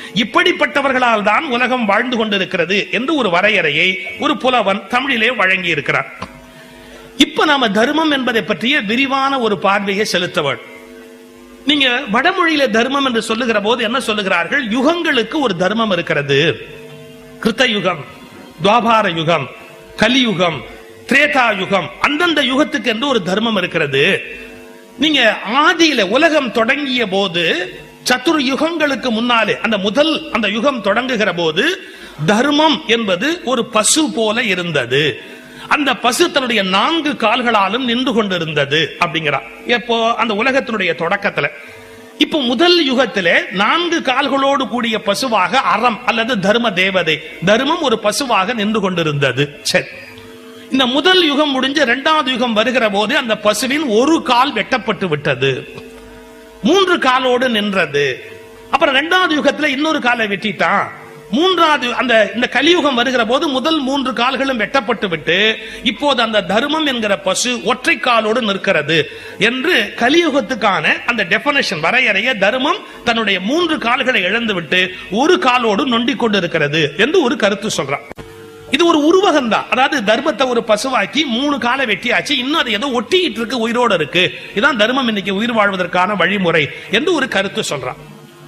இப்படிப்பட்டவர்களால் தான் உலகம் வாழ்ந்து கொண்டிருக்கிறது என்று ஒரு வரையறையை ஒரு புலவன் தமிழிலே வழங்கி இருக்கிறார் இப்ப நாம தர்மம் என்பதை பற்றிய விரிவான ஒரு பார்வையை செலுத்த வேண்டும் நீங்க வடமொழியில தர்மம் என்று சொல்லுகிற போது என்ன சொல்லுகிறார்கள் யுகங்களுக்கு ஒரு தர்மம் இருக்கிறது கிருத்த யுகம் துவாபார யுகம் கலியுகம் திரேதா யுகம் அந்தந்த யுகத்துக்கு என்று ஒரு தர்மம் இருக்கிறது நீங்க ஆதியில உலகம் தொடங்கிய போது சத்துரு யுகங்களுக்கு முன்னாலே அந்த முதல் அந்த யுகம் தொடங்குகிற போது தர்மம் என்பது ஒரு பசு போல இருந்தது அந்த பசு தன்னுடைய நான்கு கால்களாலும் நின்று கொண்டிருந்தது அப்படிங்கிறார் எப்போ அந்த உலகத்தினுடைய தொடக்கத்துல இப்போ முதல் யுகத்திலே நான்கு கால்களோடு கூடிய பசுவாக அறம் அல்லது தர்ம தேவதை தர்மம் ஒரு பசுவாக நின்று கொண்டிருந்தது சரி இந்த முதல் யுகம் முடிஞ்ச இரண்டாவது யுகம் வருகிற போது அந்த பசுவின் ஒரு கால் வெட்டப்பட்டு விட்டது மூன்று காலோடு நின்றது அப்புறம் இரண்டாவது யுகத்துல இன்னொரு காலை வெட்டிட்டான் மூன்றாவது அந்த இந்த கலியுகம் வருகிற போது முதல் மூன்று கால்களும் வெட்டப்பட்டு விட்டு இப்போது அந்த தர்மம் என்கிற பசு ஒற்றை காலோடு நிற்கிறது என்று கலியுகத்துக்கான அந்த டெபனேஷன் வரையறைய தர்மம் தன்னுடைய மூன்று கால்களை இழந்து விட்டு ஒரு காலோடு நொண்டிக் கொண்டிருக்கிறது என்று ஒரு கருத்து சொல்றான் இது ஒரு உருவகம் தான் அதாவது தர்மத்தை ஒரு பசுவாக்கி மூணு காலை வெட்டியாச்சு இன்னும் அது ஏதோ ஒட்டிக்கிட்டு இருக்கு உயிரோட இருக்கு இதான் தர்மம் இன்னைக்கு உயிர் வாழ்வதற்கான வழிமுறை என்று ஒரு கருத்து சொல்றான்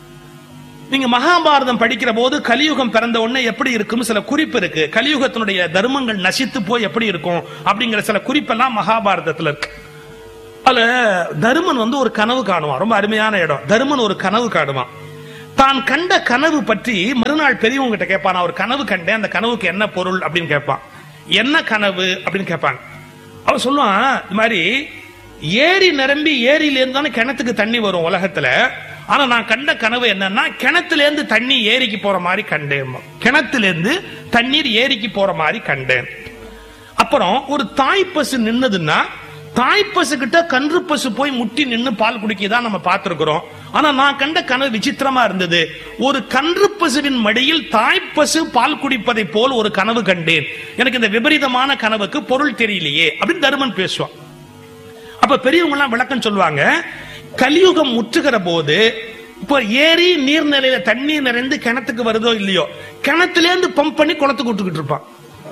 நீங்க மகாபாரதம் படிக்கிற போது கலியுகம் பிறந்த உடனே எப்படி இருக்கும் சில குறிப்பு இருக்கு கலியுகத்தினுடைய தர்மங்கள் நசித்து போய் எப்படி இருக்கும் அப்படிங்கிற சில குறிப்பெல்லாம் மகாபாரதத்துல இருக்கு அதுல தருமன் வந்து ஒரு கனவு காணுவான் ரொம்ப அருமையான இடம் தருமன் ஒரு கனவு காணுவான் தான் கண்ட கனவு பற்றி மறுநாள் பெரியவங்க கிட்ட கேட்பான் நான் ஒரு கனவு கண்டேன் அந்த கனவுக்கு என்ன பொருள் அப்படின்னு கேட்பான் என்ன கனவு அப்படின்னு கேட்பான் அவன் சொல்லுவான் இது மாதிரி ஏரி நிரம்பி ஏரியில இருந்து தானே கிணத்துக்கு தண்ணி வரும் உலகத்துல ஆனா நான் கண்ட கனவு என்னன்னா கிணத்துல இருந்து தண்ணி ஏரிக்கு போற மாதிரி கண்டேன் கிணத்துல இருந்து தண்ணீர் ஏரிக்கு போற மாதிரி கண்டேன் அப்புறம் ஒரு தாய் பசு நின்னதுன்னா தாய் பசு கிட்ட கன்று பசு போய் முட்டி நின்னு பால் குடிக்கதான் நம்ம பார்த்திருக்கிறோம் ஆனா நான் கண்ட கனவு விசித்திரமா இருந்தது ஒரு கன்று பசுவின் மடியில் தாய் பசு பால் குடிப்பதை போல் ஒரு கனவு கண்டேன் எனக்கு இந்த விபரீதமான கனவுக்கு பொருள் தெரியலையே அப்படின்னு தருமன் பேசுவான் அப்ப பெரியவங்க எல்லாம் விளக்கம் சொல்லுவாங்க கலியுகம் முற்றுகிற போது இப்போ ஏரி நீர்நிலையில தண்ணீர் நிறைந்து கிணத்துக்கு வருதோ இல்லையோ கிணத்துல இருந்து பம்ப் பண்ணி குளத்துக்கு விட்டுக்கிட்டு இருப்பான்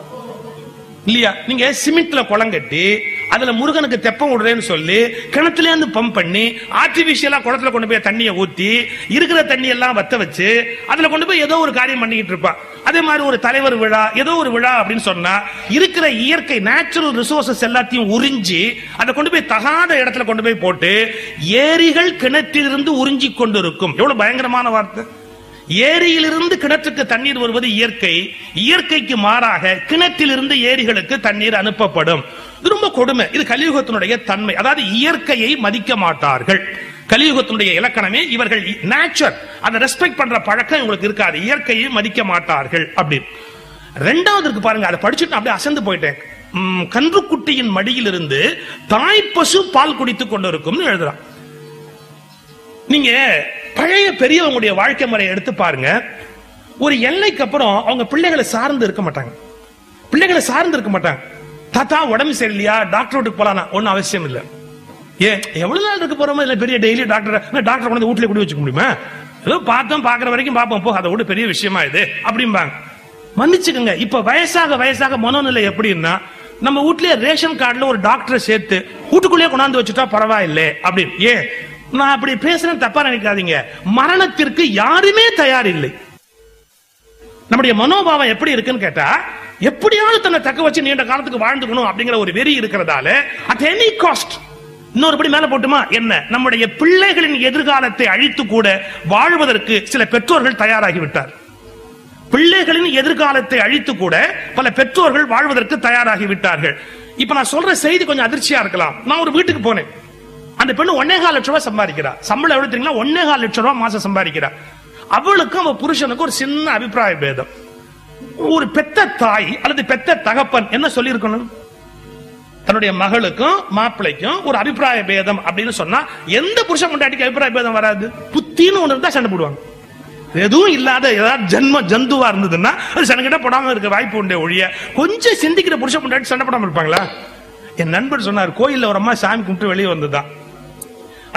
இல்லையா நீங்க சிமெண்ட்ல குளம் கட்டி அதுல முருகனுக்கு தெப்பம் விடுறேன்னு சொல்லி கிணத்துல இருந்து பம்ப் பண்ணி ஆர்டிபிஷியலா குளத்துல கொண்டு போய் தண்ணியை ஊத்தி இருக்கிற தண்ணி எல்லாம் வத்த வச்சு அதுல கொண்டு போய் ஏதோ ஒரு காரியம் பண்ணிக்கிட்டு இருப்பான் அதே மாதிரி ஒரு தலைவர் விழா ஏதோ ஒரு விழா அப்படின்னு சொன்னா இருக்கிற இயற்கை நேச்சுரல் ரிசோர்சஸ் எல்லாத்தையும் உறிஞ்சி அதை கொண்டு போய் தகாத இடத்துல கொண்டு போய் போட்டு ஏரிகள் கிணற்றிலிருந்து உறிஞ்சி கொண்டு இருக்கும் எவ்வளவு பயங்கரமான வார்த்தை ஏரியிலிருந்து கிணற்றுக்கு தண்ணீர் வருவது இயற்கை இயற்கைக்கு மாறாக கிணற்றிலிருந்து ஏரிகளுக்கு தண்ணீர் அனுப்பப்படும் இது ரொம்ப கொடுமை இது கலியுகத்தினுடைய தன்மை அதாவது இயற்கையை மதிக்க மாட்டார்கள் கலியுகத்தினுடைய இலக்கணமே இவர்கள் நேச்சர் அதை ரெஸ்பெக்ட் பண்ற பழக்கம் இவங்களுக்கு இருக்காது இயற்கையை மதிக்க மாட்டார்கள் அப்படின்னு ரெண்டாவது இருக்கு பாருங்க அதை படிச்சுட்டு நான் அப்படியே அசந்து போயிட்டேன் ம், கன்றுக்குட்டியின் மடியிலிருந்து தாய்ப்பசு பால் குடித்துக் கொண்டிருக்கும்னு எழுதுறான் நீங்க பழைய பெரியவங்களுடைய வாழ்க்கை முறையை எடுத்து பாருங்க ஒரு எல்லைக்கு அப்புறம் அவங்க பிள்ளைகளை சார்ந்து இருக்க மாட்டாங்க பிள்ளைகளை சார்ந்து இருக்க மாட்டாங்க தாத்தா உடம்பு சரியில்லையா டாக்டர் வீட்டுக்கு போலானா ஒன்னும் அவசியம் இல்ல ஏன் எவ்வளவு நாள் இருக்க போறோமோ இல்ல பெரிய டெய்லி டாக்டர் டாக்டர் கொண்டு வீட்டுல குடி வச்சுக்க முடியுமா ஏதோ பார்த்தோம் பாக்குற வரைக்கும் பார்ப்போம் போ அதை விட பெரிய விஷயமா இது அப்படிம்பாங்க மன்னிச்சுக்கோங்க இப்ப வயசாக வயசாக மனோநிலை எப்படின்னா நம்ம வீட்லயே ரேஷன் கார்டுல ஒரு டாக்டரை சேர்த்து வீட்டுக்குள்ளேயே கொண்டாந்து வச்சுட்டா பரவாயில்லை அப்படின்னு ஏன் நான் அப்படி பேசுறேன் தப்பா நினைக்காதீங்க மரணத்திற்கு யாருமே தயார் இல்லை நம்முடைய மனோபாவம் எப்படி இருக்குன்னு கேட்டா எப்படியாவது தன்னை தக்க வச்சு நீண்ட காலத்துக்கு வாழ்ந்துக்கணும் அப்படிங்கிற ஒரு வெறி இருக்கிறதால அட் எனி காஸ்ட் இன்னொருபடி மேல போட்டுமா என்ன நம்முடைய பிள்ளைகளின் எதிர்காலத்தை அழித்து கூட வாழ்வதற்கு சில பெற்றோர்கள் தயாராகி விட்டார் பிள்ளைகளின் எதிர்காலத்தை அழித்து கூட பல பெற்றோர்கள் வாழ்வதற்கு தயாராகி விட்டார்கள் இப்ப நான் சொல்ற செய்தி கொஞ்சம் அதிர்ச்சியா இருக்கலாம் நான் ஒரு வீட்டுக்கு போனேன் அந்த பெண்ணு ஒன்னே கால் லட்சம் ரூபாய் சம்பாதிக்கிறா சம்பளம் எவ்வளவு தெரியுங்களா ஒன்னே கால் லட்சம் ரூபாய் மாசம் சம்பாதிக்கிறா அவளுக்கும் அவ புருஷனுக்கும் ஒரு சின்ன அபிப்பிராய பேதம் ஒரு பெத்த தாய் அல்லது பெத்த தகப்பன் என்ன சொல்லியிருக்கணும் தன்னுடைய மகளுக்கும் மாப்பிள்ளைக்கும் ஒரு அபிப்பிராய பேதம் அப்படின்னு சொன்னா எந்த புருஷன் முண்டாட்டிக்கு அபிப்பிராய பேதம் வராது புத்தின்னு ஒண்ணு இருந்தா சண்டை போடுவாங்க எதுவும் இல்லாத ஏதாவது ஜென்ம ஜந்துவா இருந்ததுன்னா அது சண்டைக்கிட்ட போடாம இருக்க வாய்ப்பு உண்டே ஒழிய கொஞ்சம் சிந்திக்கிற புருஷன் முண்டாட்டி சண்டை போடாம இருப்பாங்களா என் நண்பர் சொன்னார் கோயில்ல ஒரு அம்மா சாமி கும்பிட்டு வெளியே வந்ததுதான்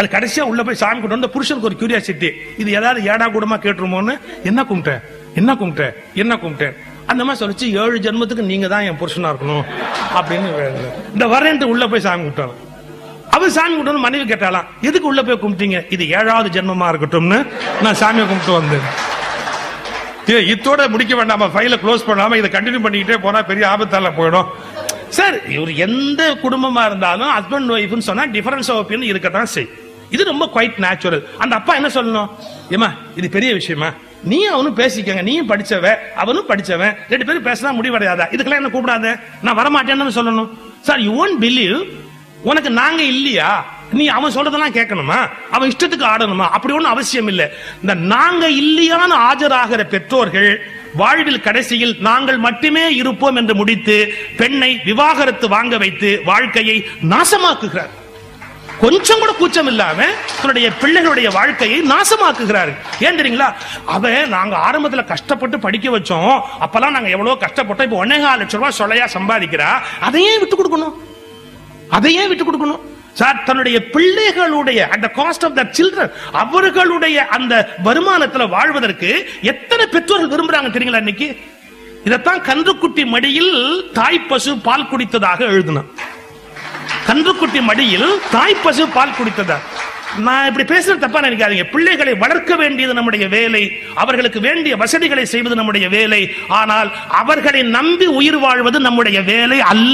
அது கடைசியா உள்ள போய் சாமி கும்பிட்டு வந்து புருஷனுக்கு ஒரு கியூரியாசிட்டி இது ஏதாவது ஏடா கூடமா கேட்டுருமோன்னு என்ன கும்பிட்ட என்ன கும்பிட்ட என்ன கும்பிட்டேன் அந்த மாதிரி சொல்லிச்சு ஏழு ஜென்மத்துக்கு நீங்க தான் என் புருஷனா இருக்கணும் அப்படின்னு வேண்டுனேன். இந்த வரேன்ட்டு உள்ள போய் சாமி கும்பிட்டாங்க அவர் சாமி கும்பிட்டு மனைவி கேட்டாலாம் எதுக்கு உள்ள போய் கும்பிட்டீங்க இது ஏழாவது ஜென்மமா இருக்கட்டும்னு நான் சாமியை கும்பிட்டு வந்தேன் ஏ, இத்தோட முடிக்க வேண்டாமா ஃபைல க்ளோஸ் பண்ணாம இதை கண்டினியூ பண்ணிக்கிட்டே போனா பெரிய ஆபத்தால போயிடும் சார் இவர் எந்த குடும்பமா இருந்தாலும் ஹஸ்பண்ட் ஒய்ஃப்னு சொன்னா டிஃபரன்ஸ் ஆஃப் ஒப்பீனியன் இருக்கத்தான் செய் இது ரொம்ப குவைட் நேச்சுரல் அந்த அப்பா என்ன சொல்லணும் ஏமா இது பெரிய விஷயமா நீ அவனும் பேசிக்கங்க நீயும் படிச்சவ அவனும் படிச்சவன் ரெண்டு பேரும் பேசினா முடிவடையாதா இதுக்கெல்லாம் என்ன கூப்பிடாத நான் வரமாட்டேன்னு சொல்லணும் சார் யூ ஒன்ட் பிலீவ் உனக்கு நாங்க இல்லையா நீ அவன் சொல்றதெல்லாம் கேட்கணுமா அவன் இஷ்டத்துக்கு ஆடணுமா அப்படி ஒண்ணும் அவசியம் இல்ல இந்த நாங்க இல்லையான்னு ஆஜராகிற பெற்றோர்கள் வாழ்வில் கடைசியில் நாங்கள் மட்டுமே இருப்போம் என்று முடித்து பெண்ணை விவாகரத்து வாங்க வைத்து வாழ்க்கையை நாசமாக்குகிறார் கொஞ்சம் கூட கூச்சம் இல்லாம தன்னுடைய பிள்ளைகளுடைய வாழ்க்கையை நாசமாக்குகிறாரு ஏன் தெரியுங்களா அவன் நாங்க ஆரம்பத்துல கஷ்டப்பட்டு படிக்க வச்சோம் அப்பெல்லாம் நாங்க எவ்வளவு கஷ்டப்பட்டோம் இப்ப ஒன்னே கால் லட்சம் ரூபாய் சொல்லையா சம்பாதிக்கிறா அதையே விட்டு கொடுக்கணும் அதையே விட்டு கொடுக்கணும் சார் தன்னுடைய பிள்ளைகளுடைய அந்த காஸ்ட் ஆஃப் த சில்ட்ரன் அவர்களுடைய அந்த வருமானத்துல வாழ்வதற்கு எத்தனை பெற்றோர்கள் விரும்புறாங்க தெரியுங்களா இன்னைக்கு இதைத்தான் கன்றுக்குட்டி மடியில் தாய் பசு பால் குடித்ததாக எழுதினான் கன்றுக்குட்டி மடியில் தாய் பசு பால் குடித்ததா நான் இப்படி பேசுறது தப்பா நினைக்காதீங்க பிள்ளைகளை வளர்க்க வேண்டியது நம்முடைய வேலை அவர்களுக்கு வேண்டிய வசதிகளை செய்வது நம்முடைய வேலை ஆனால் அவர்களை நம்பி உயிர் வாழ்வது நம்முடைய வேலை அல்ல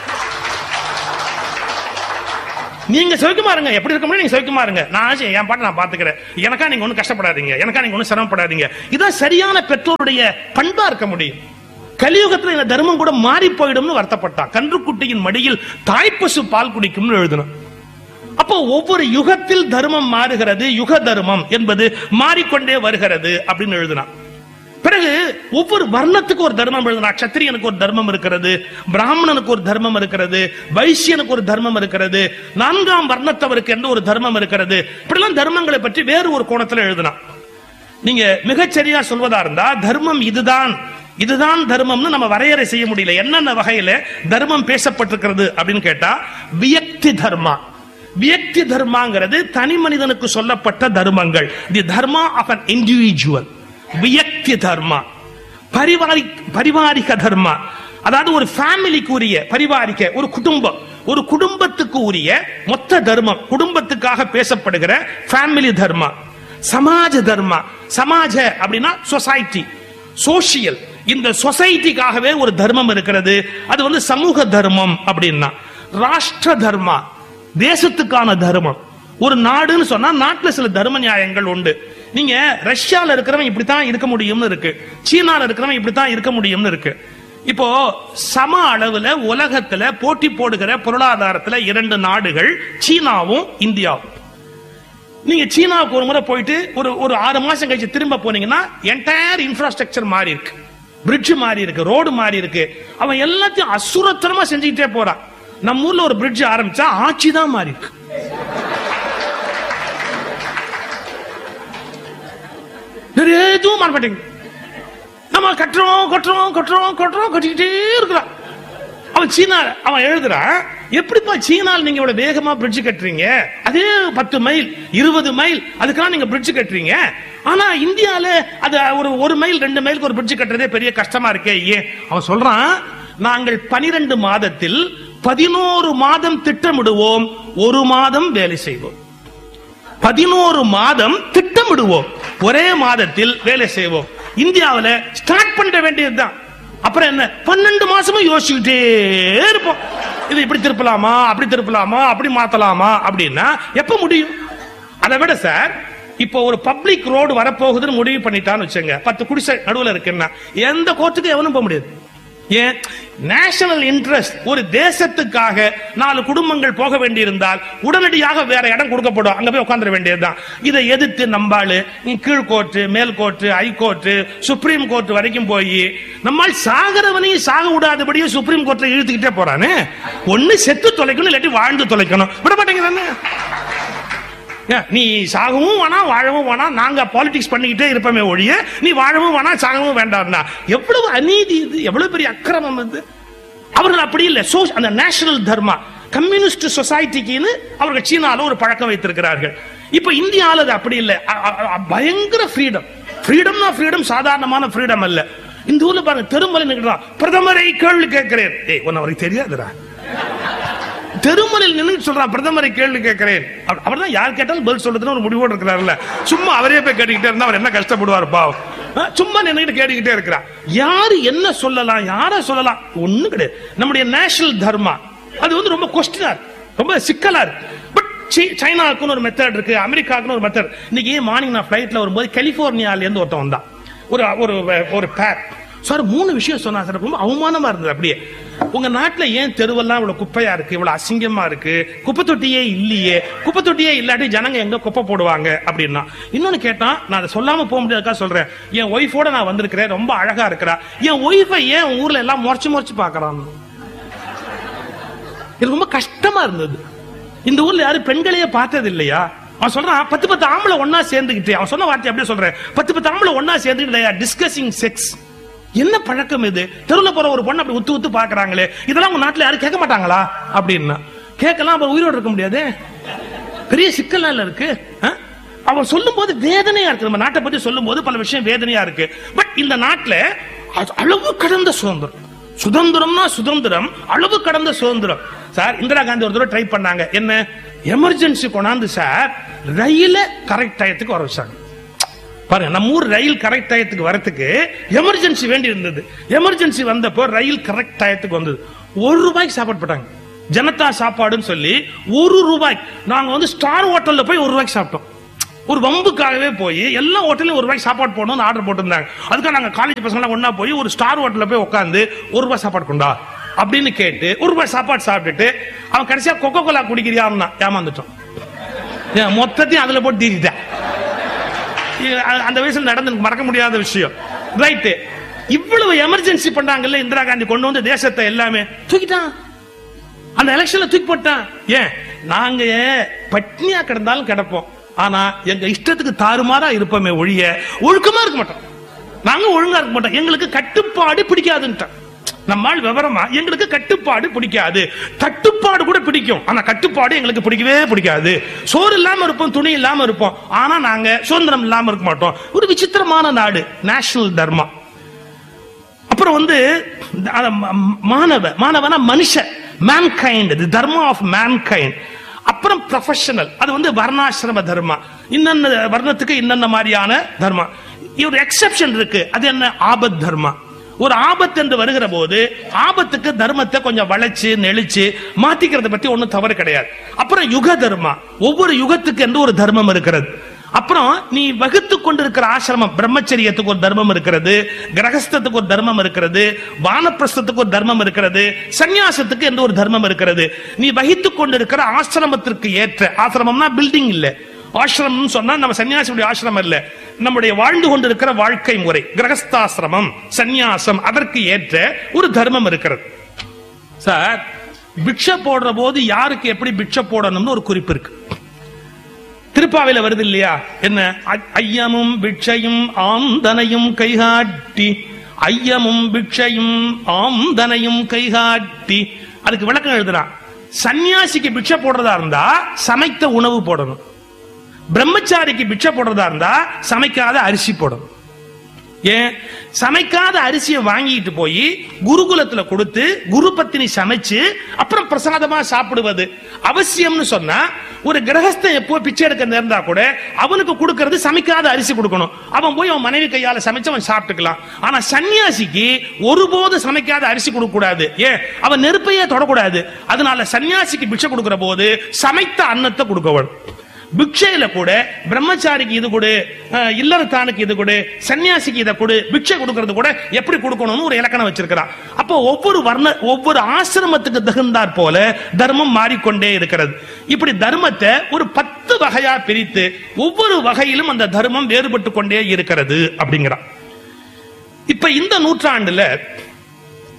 நீங்க சௌக்கியமா இருங்க எப்படி இருக்க முடியும் நீங்க சௌக்கியமா இருங்க நான் சரி, என் பாட்டு நான் பாத்துக்கிறேன் எனக்கா நீங்க ஒண்ணும் கஷ்டப்படாதீங்க எனக்கா நீங்க ஒண்ணும் சிரமப்படாதீங்க இதான் சரியான பெற்றோருடைய பண்பா இருக்க முடியும் கலியுகத்துல இந்த தர்மம் கூட மாறி போயிடும்னு வருத்தப்பட்டான் கன்றுக்குட்டியின் மடியில் தாய்ப்பசு பால் குடிக்கும்னு எழுதணும் அப்போ ஒவ்வொரு யுகத்தில் தர்மம் மாறுகிறது யுக தர்மம் என்பது மாறிக்கொண்டே வருகிறது அப்படின்னு எழுதினான் பிறகு ஒவ்வொரு வர்ணத்துக்கு ஒரு தர்மம் எழுதினா சத்திரியனுக்கு ஒரு தர்மம் இருக்கிறது பிராமணனுக்கு ஒரு தர்மம் இருக்கிறது வைசியனுக்கு ஒரு தர்மம் இருக்கிறது நான்காம் வர்ணத்தவருக்கு என்று ஒரு தர்மம் இருக்கிறது இப்படிலாம் தர்மங்களை பற்றி வேறு ஒரு கோணத்துல எழுதினான் நீங்க மிகச்சரியா சொல்வதா இருந்தா தர்மம் இதுதான் இதுதான் தர்மம்னு நம்ம வரையறை செய்ய முடியல என்னென்ன வகையில தர்மம் பேசப்பட்டிருக்கிறது அப்படின்னு கேட்டா வியக்தி தர்மா வியக்தி தர்மாங்கிறது தனி மனிதனுக்கு சொல்லப்பட்ட தர்மங்கள் the dharma of an individual வியக்தி தர்மா பரிவாரி பரிவாரிக தர்மா அதாவது ஒரு ஃபேமிலிக்கு உரிய பரிவாரிக்க ஒரு குடும்பம் ஒரு குடும்பத்துக்கு உரிய மொத்த தர்மம் குடும்பத்துக்காக பேசப்படுகிற ஃபேமிலி தர்மா சமாஜ தர்மா சமாஜ அப்படின்னா சொசைட்டி சோசியல் இந்த சொசைட்டிக்காகவே ஒரு தர்மம் இருக்கிறது அது வந்து சமூக தர்மம் அப்படின்னா ராஷ்டிர தர்மா தேசத்துக்கான தர்மம் ஒரு நாடுன்னு சொன்னா நாட்டுல சில தர்ம நியாயங்கள் உண்டு நீங்க ரஷ்யால இருக்கிறவன் இப்படித்தான் இருக்க முடியும்னு இருக்கு சீனால இருக்கிறவன் இப்படித்தான் இருக்க முடியும்னு இருக்கு இப்போ சம அளவுல உலகத்துல போட்டி போடுகிற பொருளாதாரத்துல இரண்டு நாடுகள் சீனாவும் இந்தியாவும் நீங்க சீனாவுக்கு ஒரு முறை போயிட்டு ஒரு ஒரு ஆறு மாசம் கழிச்சு திரும்ப போனீங்கன்னா என்டையர் இன்ஃப்ராஸ்ட்ரக்சர் மாறி இருக்கு பிரிட்ஜ் மாறி இருக்கு ரோடு மாறி இருக்கு அவன் எல்லாத்தையும் அசுரத்தனமா செஞ்சுக்கிட்டே போறான் நம்ம ஊர்ல ஒரு பிரிட்ஜ் ஆரம்பிச்சா ஆட்சி தான் மாறி இருக்கு வேற எதுவும் மாற மாட்டேங்குது நம்ம கட்டுறோம் கட்டுறோம் கட்டுறோம் கட்டுறோம் கட்டிக்கிட்டே இருக்கிறான் அவன் சீனா அவன் எழுதுறான் எப்படிப்பா சீனால நீங்க இவ்வளவு வேகமா பிரிட்ஜ் கட்டுறீங்க அதே பத்து மைல் இருபது மைல் அதுக்கெல்லாம் நீங்க பிரிட்ஜ் கட்டுறீங்க ஆனா இந்தியால அது ஒரு ஒரு மைல் ரெண்டு மைலுக்கு ஒரு பிரிட்ஜ் கட்டுறதே பெரிய கஷ்டமா இருக்கே ஏன் அவன் சொல்றான் நாங்கள் பனிரெண்டு மாதத்தில் பதினோரு மாதம் திட்டமிடுவோம் ஒரு மாதம் வேலை செய்வோம் பதினோரு மாதம் திட்டமிடுவோம் ஒரே மாதத்தில் வேலை செய்வோம் இந்தியாவுல ஸ்டார்ட் பண்ண வேண்டியதுதான் அப்புறம் என்ன பன்னெண்டு மாசமும் யோசிச்சுக்கிட்டே இருப்போம் இது இப்படி திருப்பலாமா அப்படி திருப்பலாமா அப்படி மாத்தலாமா அப்படின்னா எப்ப முடியும் அதை விட சார் இப்போ ஒரு பப்ளிக் ரோடு வரப்போகுதுன்னு முடிவு பண்ணிட்டான்னு வச்சுங்க பத்து குடிசை நடுவுல இருக்குன்னா எந்த கோர்ட்டுக்கு எவனும் போக முடியாது ஏன் நேஷனல் இன்ட்ரெஸ்ட் ஒரு தேசத்துக்காக நாலு குடும்பங்கள் போக வேண்டியிருந்தால் உடனடியாக வேற இடம் கொடுக்கப்படும் அங்க போய் உட்காந்துட வேண்டியதுதான் இதை எதிர்த்து நம்பாளு கீழ் கோர்ட்டு மேல் court high court supreme court வரைக்கும் போய் நம்மால் சாகரவனையும் சாக விடாதபடியும் சுப்ரீம் கோர்ட்ல இழுத்துக்கிட்டே போறானே ஒண்ணு செத்து தொலைக்கணும் இல்லாட்டி வாழ்ந்து தொலைக்கணும் விட மாட்டேங்கிறானே ஏன், நீ சாகவும் வேணாம் வாழவும் வேணாம் நாங்க பாலிடிக்ஸ் பண்ணிக்கிட்டே இருப்போமே ஒழிய நீ வாழவும் வேணாம் சாகவும் வேண்டாம்னா எவ்வளவு அநீதி இது எவ்வளவு பெரிய அக்கிரமம் இது அவர்கள் அப்படி இல்லை சோ அந்த நேஷனல் தர்மா கம்யூனிஸ்ட் சொசைட்டிக்குன்னு அவர்கள் சீனால ஒரு பழக்கம் வைத்திருக்கிறார்கள் இப்ப இந்தியாவில் அது அப்படி இல்லை அ- அ- அ- பயங்கர ஃப்ரீடம் ஃப்ரீடம்னா ஃப்ரீடம் சாதாரணமான ஃப்ரீடம் அல்ல இந்த ஊர்ல பாருங்க தெருமலை நிற்கிறான் பிரதமரை கேள்வி கேட்கிறேன் ஏய் உன்னை அவருக்கு தெரியாதுடா தெருமலையில் நின்று சொல்றான் பிரதமரை கேள்வி கேட்கிறேன் அவர் தான் யார் கேட்டாலும் பதில் சொல்றதுன்னு ஒரு முடிவோடு இருக்கிறாருல்ல சும்மா அவரே போய் கேட்டுக்கிட்டே இருந்தா அவர் என்ன கஷ்டப்படுவார் பாவம் அஹ், சும்மா நின்னுட்டு கேட்டுக்கிட்டே இருக்கிறார் யாரு என்ன சொல்லலாம் யார சொல்லலாம் ஒண்ணு கிடையாது நம்முடைய நேஷனல் தர்மா அது வந்து ரொம்ப கொஸ்டினா இருக்கு ரொம்ப சிக்கலா இருக்கு பட் சைனாவுக்குன்னு ஒரு மெத்தட் இருக்கு அமெரிக்காவுக்குன்னு ஒரு மெத்தட் இன்னைக்கு மார்னிங் நான் ஃபிளைட்ல வரும்போது கலிபோர்னியால இருந்து ஒருத்தன் வந்தான் ஒரு ஒரு ஒரு பேக் சார் மூணு விஷயம் சொன்னா சார் ரொம்ப அவமானமா இருந்தது அப்படியே உங்க நாட்டுல ஏன் தெருவெல்லாம் இவ்வளவு குப்பையா இருக்கு இவ்வளவு அசிங்கமா இருக்கு குப்பை தொட்டியே இல்லையே குப்பை தொட்டியே இல்லாட்டி ஜனங்க எங்க குப்பை போடுவாங்க அப்படின்னா இன்னொன்னு கேட்டான் நான் அதை சொல்லாம போக முடியாதுக்கா சொல்றேன் என் ஒய்ஃபோட நான் வந்திருக்கிறேன் ரொம்ப அழகா இருக்கிறா என் ஒய்ஃபை ஏன் உன் ஊர்ல எல்லாம் முறைச்சு முறைச்சு பாக்குறான் இது ரொம்ப கஷ்டமா இருந்தது இந்த ஊர்ல யாரும் பெண்களையே பார்த்தது இல்லையா அவன் சொல்றான் பத்து பத்து ஆம்பளை ஒன்னா சேர்ந்துக்கிட்டு அவன் சொன்ன வார்த்தை அப்படியே சொல்றேன் பத்து பத்து ஆம்பளை ஒன்னா சேர்ந்துக்கிட்டு டிஸ்கசிங் செக்ஸ் என்ன பழக்கம் இது தெருவில் போற ஒரு பொண்ணு அப்படி உத்து உத்து பாக்குறாங்களே இதெல்லாம் உங்க நாட்டுல யாரும் கேட்க மாட்டாங்களா அப்படின்னா கேட்கலாம் அப்ப உயிரோடு இருக்க முடியாது பெரிய சிக்கல் இருக்கு ஆ? அவன் சொல்லும் போது வேதனையா இருக்கு நம்ம நாட்டை பத்தி சொல்லும் போது பல விஷயம் வேதனையா இருக்கு பட் இந்த நாட்டுல அது அளவு கடந்த சுதந்திரம் சுதந்திரம்னா சுதந்திரம் அளவு கடந்த சுதந்திரம் சார் இந்திரா காந்தி ஒரு தடவை ட்ரை பண்ணாங்க என்ன எமர்ஜென்சி கொண்டாந்து சார் ரயில கரெக்ட் டயத்துக்கு வர வச்சாங்க பாருங்க நம்ம ஊர் ரயில் கரெக்ட் டயத்துக்கு வரதுக்கு எமர்ஜென்சி வேண்டி இருந்தது எமர்ஜென்சி வந்தப்போ ரயில் கரெக்ட் டயத்துக்கு வந்தது ஒரு ரூபாய்க்கு சாப்பாடு போட்டாங்க ஜனதா சாப்பாடுன்னு சொல்லி ஒரு ரூபாய் நாங்க வந்து ஸ்டார் ஹோட்டல்ல போய் ஒரு ரூபாய்க்கு சாப்பிட்டோம் ஒரு வம்புக்காகவே போய் எல்லா ஹோட்டலையும் ஒரு ரூபாய்க்கு சாப்பாடு போடணும்னு ஆர்டர் போட்டிருந்தாங்க அதுக்காக நாங்க காலேஜ் பசங்க ஒண்ணா போய் ஒரு ஸ்டார் ஹோட்டல்ல போய் உட்காந்து ஒரு ரூபாய் சாப்பாடு கொண்டா அப்படின்னு கேட்டு ஒரு ரூபாய் சாப்பாடு சாப்பிட்டுட்டு அவன் கடைசியா கொக்கோ கோலா குடிக்கிறியான்னா ஏமாந்துட்டோம் ஏன் மொத்தத்தையும் அதுல போட்டு தீட்டிட்டேன் இது அ- அந்த வயசுல நடந்து எனக்கு மறக்க முடியாத விஷயம் ரைட் இவ்வளவு எமர்ஜென்சி பண்ணாங்கல்ல இந்திரா காந்தி கொண்டு வந்து தேசத்தை எல்லாமே தூக்கிட்டான் அந்த எலெக்ஷன்ல தூக்கி போட்டான் ஏன் நாங்க பட்னியா கிடந்தாலும் கிடப்போம் ஆனா எங்க இஷ்டத்துக்கு தாறுமாறா இருப்போமே ஒழிய ஒழுக்கமா இருக்க மாட்டோம் நாங்க ஒழுங்கா இருக்க மாட்டோம் எங்களுக்கு கட்டுப்பாடு பிடிக்காதுன்ட்டான் நம்மால் விவரமா எங்களுக்கு கட்டுப்பாடு பிடிக்காது தட்டுப்பாடு கூட பிடிக்கும் ஆனா கட்டுப்பாடு எங்களுக்கு பிடிக்கவே பிடிக்காது சோறு இல்லாம இருப்போம் துணி இல்லாம இருப்போம் ஆனா நாங்க சுதந்திரம் இல்லாம இருக்க மாட்டோம் ஒரு விசித்திரமான நாடு நேஷனல் தர்மா அப்புறம் வந்து அத ம- மாணவ மாணவனா மனுஷன் mankind the dharma of mankind அப்புறம் ப்ரொஃபஷனல் அது வந்து வர்ணாசிரம தர்மா இன்னென்ன வர்ணத்துக்கு இன்னென்ன மாதிரியான தர்மா ஒரு எக்ஸெப்ஷன் இருக்கு அது என்ன ஆபத் தர்மா ஒரு ஆபத்து என்று வருகிற போது ஆபத்துக்கு தர்மத்தை கொஞ்சம் வளைச்சு நெளிச்சு மாத்திக்கிறத பத்தி ஒண்ணும் தவறு கிடையாது அப்புறம் யுக தர்மா ஒவ்வொரு யுகத்துக்கு என்று ஒரு தர்மம் இருக்கிறது அப்புறம் நீ வகுத்து கொண்டிருக்கிற ஆசிரமம் பிரம்மச்சரியத்துக்கு ஒரு தர்மம் இருக்கிறது கிரகஸ்தத்துக்கு ஒரு தர்மம் இருக்கிறது வானப்பிரஸ்தத்துக்கு ஒரு தர்மம் இருக்கிறது சந்நியாசத்துக்கு என்று ஒரு தர்மம் இருக்கிறது நீ வகித்துக் கொண்டிருக்கிற ஆசிரமத்திற்கு ஏற்ற ஆசிரமம்னா பில்டிங் இல்ல ஆசிரமம்னு சொன்னா நம்ம சன்னியாசியுடைய ஆசிரமம் இல்ல நம்முடைய வாழ்ந்து கொண்டிருக்கிற வாழ்க்கை முறை கிரகஸ்தாசிரமம் சந்நியாசம் அதற்கு ஏற்ற ஒரு தர்மம் இருக்கிறது சார் பிக்ஷை போடுற போது யாருக்கு எப்படி பிக்ஷை போடணும்னு ஒரு குறிப்பு இருக்கு திருப்பாவையில வருது இல்லையா என்ன ஐ- ஐயமும் பிட்சையும் ஆம்தனையும் கைகாட்டி ஐயமும் பிட்சையும் ஆம்தனையும் கைகாட்டி அதுக்கு விளக்கம் எழுதுறான் சன்னியாசிக்கு பிட்சை போடுறதா இருந்தா சமைத்த உணவு போடணும் பிரம்மச்சாரிக்கு பிட்சை போடுறதா இருந்தா சமைக்காத அரிசி போடணும் ஏன் சமைக்காத அரிசியை வாங்கிட்டு போய் குருகுலத்துல கொடுத்து குரு பத்தினி சமைச்சு அப்புறம் பிரசாதமா சாப்பிடுவது அவசியம்னு சொன்னா ஒரு கிரகஸ்தன் எப்போ பிச்சை எடுக்க நேர்ந்தா கூட அவனுக்கு கொடுக்கறது சமைக்காத அரிசி கொடுக்கணும் அவன் போய் அவன் மனைவி கையால சமைச்சு அவன் சாப்பிட்டுக்கலாம் ஆனா சன்னியாசிக்கு ஒருபோது சமைக்காத அரிசி கொடுக்க கூடாது ஏன் அவன் நெருப்பையே தொடக்கூடாது அதனால சன்னியாசிக்கு பிச்சை கொடுக்கிற போது சமைத்த அன்னத்தை கொடுக்கவன் பிக்ஷையில கூட பிரம்மச்சாரிக்கு இது கொடு அஹ், இல்லறத்தானுக்கு இது கொடு சன்னியாசிக்கு இதை கொடு பிக்ஷை கொடுக்கறது கூட எப்படி கொடுக்கணும்னு ஒரு இலக்கணம் வச்சிருக்கிறான் அப்போ ஒவ்வொரு வர்ண ஒவ்வொரு ஆசிரமத்துக்கு தகுந்தாற் போல தர்மம் மாறிக்கொண்டே இருக்கிறது இப்படி தர்மத்தை ஒரு பத்து வகையா பிரித்து ஒவ்வொரு வகையிலும் அந்த தர்மம் வேறுபட்டு கொண்டே இருக்கிறது அப்படிங்கிறான் இப்ப இந்த நூற்றாண்டுல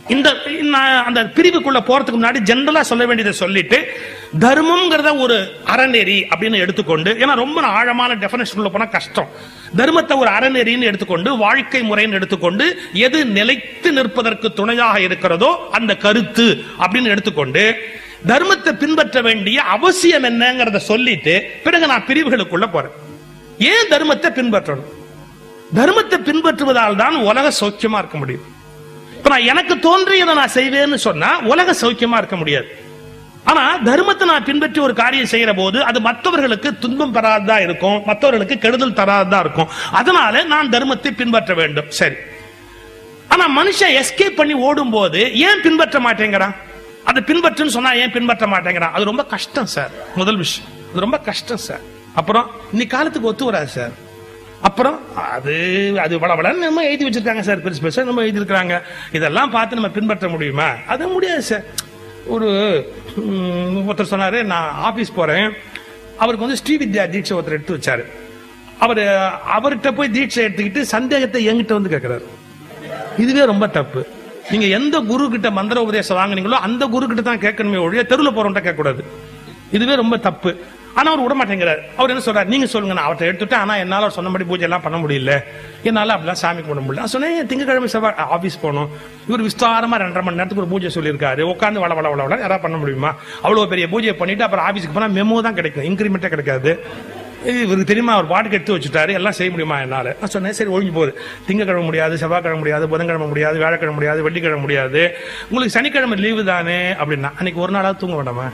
இந்த நான் அந்த பிரிவுக்குள்ள போறதுக்கு முன்னாடி ஜெனரலா சொல்ல வேண்டியதை சொல்லிட்டு தர்மம்ங்கிறத ஒரு அறநெறி அப்படின்னு எடுத்துக்கொண்டு ஏன்னா ரொம்ப ஆழமான டெபினேஷன் போனா கஷ்டம் தர்மத்தை ஒரு அறநெறின்னு எடுத்துக்கொண்டு வாழ்க்கை முறைன்னு எடுத்துக்கொண்டு எது நிலைத்து நிற்பதற்கு துணையாக இருக்கிறதோ அந்த கருத்து அப்படின்னு எடுத்துக்கொண்டு தர்மத்தை பின்பற்ற வேண்டிய அவசியம் என்னங்கிறத சொல்லிட்டு பிறகு நான் பிரிவுகளுக்குள்ள போறேன் ஏன் தர்மத்தை பின்பற்றணும் தர்மத்தை பின்பற்றுவதால் தான் உலக சௌக்கியமா இருக்க முடியும் இப்ப நான் எனக்கு தோன்றியதை நான் செய்வேன்னு சொன்னா உலக சௌக்கியமா இருக்க முடியாது ஆனா தர்மத்தை நான் பின்பற்றி ஒரு காரியம் செய்யற போது அது மற்றவர்களுக்கு துன்பம் தராததா இருக்கும் மற்றவர்களுக்கு கெடுதல் தராததா இருக்கும் அதனால நான் தர்மத்தை பின்பற்ற வேண்டும் சரி ஆனா மனுஷன் எஸ்கேப் பண்ணி ஓடும் போது ஏன் பின்பற்ற மாட்டேங்கிறான் அதை பின்பற்றுன்னு சொன்னா ஏன் பின்பற்ற மாட்டேங்கிறான் அது ரொம்ப கஷ்டம் சார் முதல் விஷயம் அது ரொம்ப கஷ்டம் சார் அப்புறம் இன்னைக்கு காலத்துக்கு ஒத்து வராது சார் அப்புறம் அது அது வளவளன்னு நம்ம எழுதி வச்சிருக்காங்க சார் பெருசு பெருசா நம்ம எழுதி இருக்காங்க இதெல்லாம் பார்த்து நம்ம பின்பற்ற முடியுமா அது முடியாது சார் ஒரு ம், ஒருத்தர் சொன்னாரு நான் ஆபீஸ் போறேன் அவருக்கு வந்து ஸ்ரீவித்யா தீட்சை ஒருத்தர் எடுத்து வச்சாரு அவர் அவர்கிட்ட போய் தீட்சை எடுத்துக்கிட்டு சந்தேகத்தை என்கிட்ட வந்து கேட்கிறாரு இதுவே ரொம்ப தப்பு நீங்க எந்த குரு கிட்ட மந்திர உபதேசம் வாங்குனீங்களோ அந்த குரு கிட்ட தான் கேட்கணுமே ஒழிய தெருவில் போறவன்ட்ட கேட்க கூடாது இதுவே ரொம்ப தப்பு ஆனா அவர் விட மாட்டேங்கிறார் அவர் என்ன சொல்றாரு நீங்க சொல்லுங்க நான் அவர்கிட்ட எடுத்துட்டேன் ஆனா என்னால அவர் சொன்னபடி பூஜை எல்லாம் பண்ண முடியல என்னால அப்படிலாம் சாமி கும்பிட முடியல நான் சொன்னேன் திங்கக்கிழமை செவ்வாய் ஆபீஸ் போகணும் இவர் விஸ்தாரமா ரெண்டரை மணி நேரத்துக்கு ஒரு பூஜை சொல்லியிருக்காரு உட்காந்து வள வள வள வள யாராவது பண்ண முடியுமா அவ்வளவு பெரிய பூஜையை பண்ணிட்டு அப்புறம் ஆபீஸ்க்கு போனா மெமோ தான் கிடைக்கும் இன்கிரிமெண்ட்டே கிடைக்காது இவருக்கு தெரியுமா அவர் பாட்டுக்கு எடுத்து வச்சுட்டாரு எல்லாம் செய்ய முடியுமா என்னால நான் சொன்னேன் சரி ஒழிஞ்சு போகுது திங்கக்கிழமை முடியாது செவ்வாய்க்கிழமை முடியாது புதன்கிழமை முடியாது வியாழக்கிழமை முடியாது வெள்ளிக்கிழமை முடியாது உங்களுக்கு சனிக்கிழமை லீவு தானே அப்படின்னா அன்னைக்கு ஒரு நாளாவது தூங்க வேண்டாமா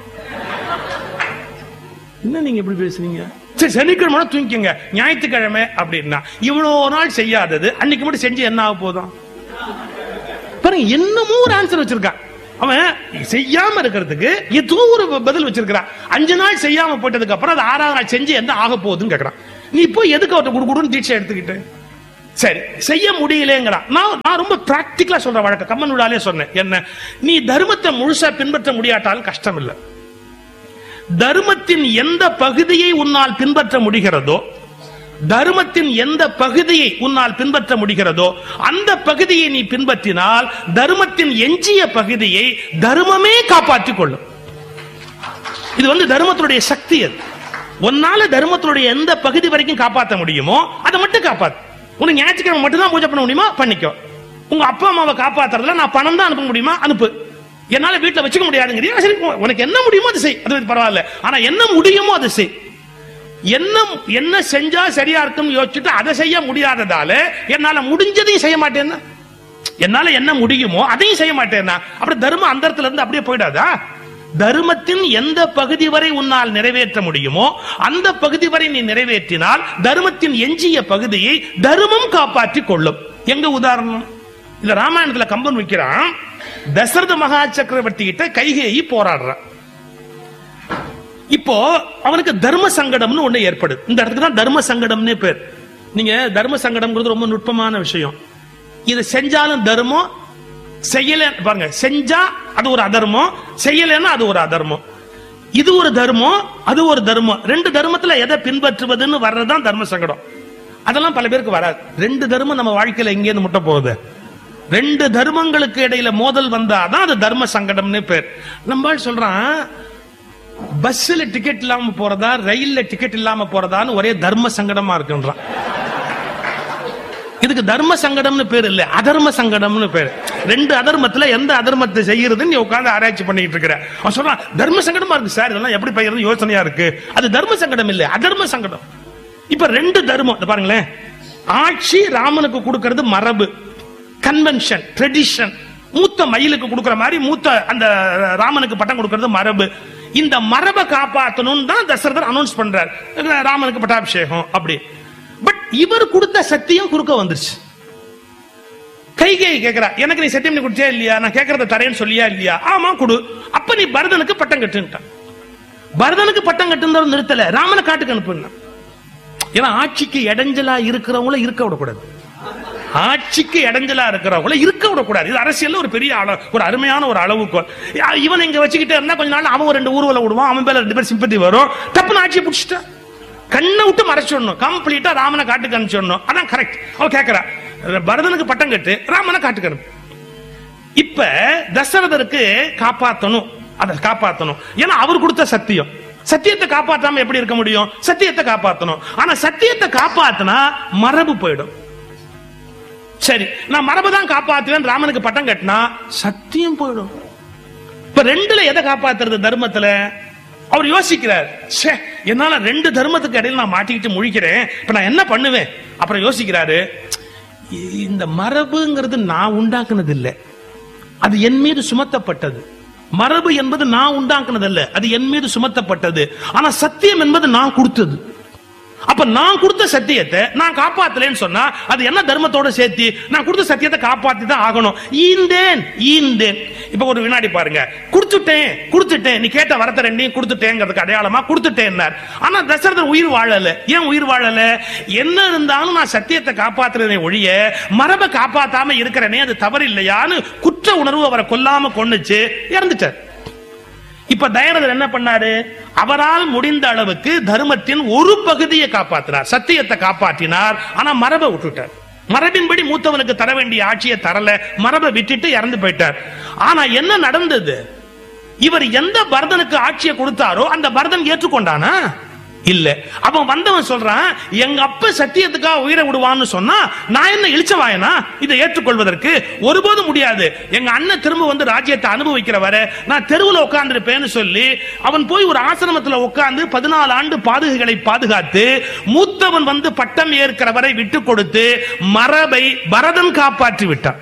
என்ன நீங்க எப்படி பேசுறீங்க சரி சனிக்கிழமை தூங்கிக்கங்க ஞாயிற்றுக்கிழமை அப்படின்னா இவ்வளவு நாள் செய்யாதது அன்னைக்கு மட்டும் செஞ்சு என்ன ஆக போதும் பாருங்க என்னமோ ஒரு ஆன்சர் வச்சிருக்கான் அவன் செய்யாம இருக்கிறதுக்கு ஏதோ ஒரு பதில் வச்சிருக்கிறான் அஞ்சு நாள் செய்யாம போயிட்டதுக்கு அப்புறம் அது ஆறாவது நாள் செஞ்சு என்ன ஆக போகுதுன்னு கேக்குறான் நீ இப்போ எதுக்கு அவர்கிட்ட குடுக்குடுன்னு தீட்சை எடுத்துக்கிட்டு சரி செய்ய முடியலங்கிறான் நான் நான் ரொம்ப பிராக்டிக்கலா சொல்ற வழக்கம் கம்மன் விழாலே சொன்னேன் என்ன நீ தர்மத்தை முழுசா பின்பற்ற முடியாட்டாலும் கஷ்டம் இல்லை தர்மத்தின் எந்த பகுதியை உன்னால் பின்பற்ற முடிகிறதோ தர்மத்தின் எந்த பகுதியை உன்னால் பின்பற்ற முடிகிறதோ அந்த பகுதியை நீ பின்பற்றினால் தர்மத்தின் எஞ்சிய பகுதியை தர்மமே காப்பாற்றிக் கொள்ளும் இது வந்து தர்மத்தினுடைய சக்தி அது உன்னால தர்மத்தினுடைய எந்த பகுதி வரைக்கும் காப்பாற்ற முடியுமோ அதை மட்டும் காப்பாத்து உனக்கு ஞாயிற்றுக்கிழமை மட்டும் தான் பூஜை பண்ண முடியுமா பண்ணிக்கோ உங்க அப்பா அம்மாவை காப்பாத்துறதுல நான் பணம் தான் அனுப்ப முடியுமா அனுப்பு என்னால வீட்டுல வச்சுக்க முடியாதுங்கிறியா சரி உனக்கு என்ன முடியுமோ அதை செய் அது பரவாயில்ல ஆனா என்ன முடியுமோ அதை செய் என்ன என்ன செஞ்சா சரியா இருக்கும்னு யோசிச்சுட்டு அதை செய்ய முடியாததால என்னால முடிஞ்சதையும் செய்ய மாட்டேன்னா என்னால என்ன முடியுமோ அதையும் செய்ய மாட்டேன்னா அப்படி தர்மம் அந்த இடத்துல இருந்து அப்படியே போயிடாதா தர்மத்தின் எந்த பகுதி வரை உன்னால் நிறைவேற்ற முடியுமோ அந்த பகுதி வரை நீ நிறைவேற்றினால் தர்மத்தின் எஞ்சிய பகுதியை தர்மம் காப்பாற்றிக் கொள்ளும் எங்க உதாரணம் இந்த ராமாயணத்துல கம்பன் வைக்கிறான் தசரத மகா சக்கரவர்த்தி கிட்ட கைகேயி போராடுறான் இப்போ அவனுக்கு தர்ம சங்கடம்னு ஒண்ணு ஏற்படுது இந்த இடத்துக்கு தான் தர்ம சங்கடம்னே பேர் நீங்க தர்ம சங்கடம்ங்கிறது ரொம்ப நுட்பமான விஷயம் இது செஞ்சாலும் தர்மம் செய்யல பாருங்க செஞ்சா அது ஒரு அதர்மம் செய்யலைன்னா அது ஒரு அதர்மம் இது ஒரு தர்மம் அது ஒரு தர்மம் ரெண்டு தர்மத்துல எதை பின்பற்றுவதுன்னு வர்றதுதான் தர்ம சங்கடம் அதெல்லாம் பல பேருக்கு வராது ரெண்டு தர்மம் நம்ம வாழ்க்கையில எங்கேருந்து முட்ட போகுது ரெண்டு தர்மங்களுக்கு இடையில மோதல் வந்தாதான் அது தர்ம சங்கடம்னு பேர் நம்ம சொல்றான் பஸ்ல டிக்கெட் இல்லாம போறதா ரயில்ல டிக்கெட் இல்லாம போறதான்னு ஒரே தர்ம சங்கடமா இருக்குன்றான் இதுக்கு தர்ம சங்கடம்னு பேர் இல்ல அதர்ம சங்கடம்னு பேர் ரெண்டு அதர்மத்துல எந்த அதர்மத்தை செய்யறதுன்னு நீ உட்கார்ந்து ஆராய்ச்சி பண்ணிட்டு இருக்கிற அவன் சொல்றான் தர்ம சங்கடமா இருக்கு சார் இதெல்லாம் எப்படி பயிறது யோசனையா இருக்கு அது தர்ம சங்கடம் இல்ல அதர்ம சங்கடம் இப்ப ரெண்டு தர்மம் இந்த பாருங்களேன் ஆட்சி ராமனுக்கு கொடுக்கிறது மரபு கன்வென்ஷன் ட்ரெடிஷன் மூத்த மயிலுக்கு கொடுக்கிற மாதிரி மூத்த அந்த ராமனுக்கு பட்டம் கொடுக்கிறது மரபு இந்த மரபை காப்பாற்றணும்னு தான் தசரதர் அனௌன்ஸ் பண்றார் ராமனுக்கு பட்டாபிஷேகம் அப்படி பட் இவர் கொடுத்த சத்தியம் குறுக்க வந்துருச்சு கைகை கேக்குறா எனக்கு நீ சத்தியம் நீ கொடுத்தியா இல்லையா நான் கேட்கறத தரேன்னு சொல்லியா இல்லையா ஆமா கொடு அப்ப நீ பரதனுக்கு பட்டம் கட்டுன்ட்டான் பரதனுக்கு பட்டம் கட்டுன்னு நிறுத்தல ராமனை காட்டுக்கு அனுப்புனா ஏன்னா ஆட்சிக்கு இடைஞ்சலா இருக்கிறவங்கள இருக்க விடக்கூடாது ஆட்சிக்கு இடைஞ்சலா இருக்கிறவங்கள இருக்க விடக்கூடாது இது அரசியல்ல ஒரு பெரிய அளவு ஒரு அருமையான ஒரு அளவுக்கு இவன் இங்க வச்சுக்கிட்டே இருந்தா கொஞ்ச நாள் அவன் ஒரு ரெண்டு ஊர்வலம் விடுவான் அவன் மேல ரெண்டு பேர் சிம்பத்தி வரும் தப்புன்னு ஆட்சியை பிடிச்சிட்டான் கண்ணை விட்டு மறைச்சிடணும் கம்ப்ளீட்டா ராமனை காட்டுக்கு அனுப்பிச்சிடணும் அதான் கரெக்ட் அவ கேட்கறா பரதனுக்கு பட்டம் கட்டு ராமனை காட்டுக்கு அனுப்பு இப்ப தசரதருக்கு காப்பாத்தணும் அதை காப்பாத்தணும் ஏன்னா அவர் கொடுத்த சத்தியம் சத்தியத்தை காப்பாத்தாம எப்படி இருக்க முடியும் சத்தியத்தை காப்பாத்தணும் ஆனா சத்தியத்தை காப்பாத்தினா மரபு போயிடும் சரி நான் மரபு தான் காப்பாத்துவேன் ராமனுக்கு பட்டம் கட்டினா சத்தியம் போயிடும் இப்ப ரெண்டுல எதை காப்பாத்துறது தர்மத்துல அவர் யோசிக்கிறார் ச்சே என்னால ரெண்டு தர்மத்துக்கு இடையில நான் மாட்டிக்கிட்டு முழிக்கிறேன் இப்ப நான் என்ன பண்ணுவேன் அப்புறம் யோசிக்கிறாரு இ- இந்த மரபுங்கிறது நான் உண்டாக்குனது இல்லை அது என் மீது சுமத்தப்பட்டது மரபு என்பது நான் உண்டாக்குனது அல்ல அது என் மீது சுமத்தப்பட்டது ஆனா சத்தியம் என்பது நான் கொடுத்தது அப்ப நான் கொடுத்த சத்தியத்தை நான் காப்பாத்தலைன்னு சொன்னா அது என்ன தர்மத்தோட சேர்த்து நான் கொடுத்த சத்தியத்தை காப்பாத்தி தான் ஆகணும் ஈந்தேன் ஈந்தேன் இப்ப ஒரு வினாடி பாருங்க கொடுத்துட்டேன் கொடுத்துட்டேன் நீ கேட்ட வரத்த ரெண்டையும் கொடுத்துட்டேங்கிறதுக்கு அடையாளமா கொடுத்துட்டேன்னார் ஆனா தசரதர் உயிர் வாழல ஏன் உயிர் வாழல என்ன இருந்தாலும் நான் சத்தியத்தை காப்பாத்துறதை ஒழிய மரபை காப்பாத்தாம இருக்கிறனே அது தவறு இல்லையான்னு குற்ற உணர்வு அவரை கொல்லாம கொன்னுச்சு இறந்துட்டார் இப்ப தயரதர் என்ன பண்ணாரு அவரால் முடிந்த அளவுக்கு தர்மத்தின் ஒரு பகுதியை காப்பாத்தினார் சத்தியத்தை காப்பாற்றினார் ஆனா மரபை விட்டுட்டார் மரபின்படி மூத்தவனுக்கு தர வேண்டிய ஆட்சியை தரல மரபை விட்டுட்டு இறந்து போயிட்டார் ஆனா என்ன நடந்தது இவர் எந்த பரதனுக்கு ஆட்சியை கொடுத்தாரோ அந்த பரதன் ஏற்றுக்கொண்டானா இல்ல அவன் வந்தவன் சொல்றான் எங்க அப்ப சத்தியத்துக்காக உயிரை விடுவான்னு சொன்னா நான் என்ன இழிச்சவாயனா இதை ஏற்றுக்கொள்வதற்கு ஒருபோதும் முடியாது எங்க அண்ணன் திரும்ப வந்து ராஜ்யத்தை அனுபவிக்கிற வரை நான் தெருவுல உட்கார்ந்திருப்பேன்னு சொல்லி அவன் போய் ஒரு ஆசிரமத்துல உட்கார்ந்து பதினாலு ஆண்டு பாதுகைகளை பாதுகாத்து மூத்தவன் வந்து பட்டம் ஏற்கிற வரை விட்டு கொடுத்து மரபை பரதன் காப்பாற்றி விட்டான்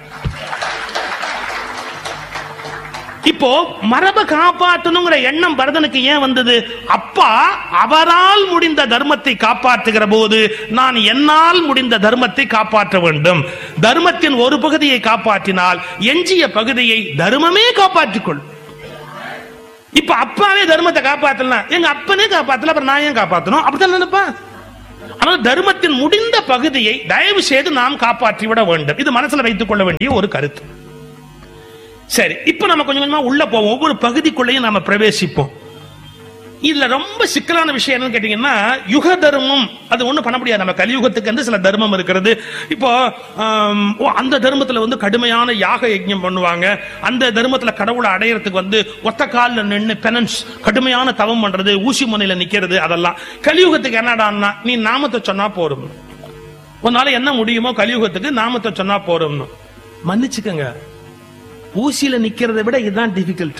இப்போ மரபை காப்பாற்றணுங்கிற எண்ணம் பரதனுக்கு ஏன் வந்தது அப்பா அவரால் முடிந்த தர்மத்தை காப்பாற்றுகிற போது நான் என்னால் முடிந்த தர்மத்தை காப்பாற்ற வேண்டும் தர்மத்தின் ஒரு பகுதியை காப்பாற்றினால் எஞ்சிய பகுதியை தர்மமே காப்பாற்றிக் கொள்ளும் இப்ப அப்பாவே தர்மத்தை காப்பாத்தலாம் எங்க அப்பனே காப்பாத்தல அப்புறம் நான் ஏன் காப்பாத்தணும் அப்படித்தான் நினைப்பான் ஆனால் தர்மத்தின் முடிந்த பகுதியை தயவு செய்து நாம் காப்பாற்றி விட வேண்டும் இது மனசுல வைத்துக் கொள்ள வேண்டிய ஒரு கருத்து சரி இப்ப நம்ம கொஞ்சம் கொஞ்சமா உள்ள போவோம் ஒவ்வொரு பகுதிக்குள்ளேயும் நாம பிரவேசிப்போம் இதுல ரொம்ப சிக்கலான விஷயம் என்னன்னு கேட்டீங்கன்னா யுக தர்மம் அது ஒண்ணும் பண்ண முடியாது நம்ம கலியுகத்துக்கு வந்து சில தர்மம் இருக்கிறது இப்போ ஆம், ஓ, அந்த தர்மத்துல வந்து கடுமையான யாக யஜ்ஞம் பண்ணுவாங்க அந்த தர்மத்துல கடவுளை அடையறதுக்கு வந்து ஒத்த கால்ல நின்னு பெனன்ஸ் கடுமையான தவம் பண்றது ஊசி முனையில நிக்கிறது அதெல்லாம் கலியுகத்துக்கு என்னடான்னா நீ நாமத்தை சொன்னா போரும் உன்னால என்ன முடியுமோ கலியுகத்துக்கு நாமத்தை சொன்னா போறோம்னு மன்னிச்சுக்கங்க ஊசியில நிக்கிறதை விட இதுதான் டிஃபிகல்ட்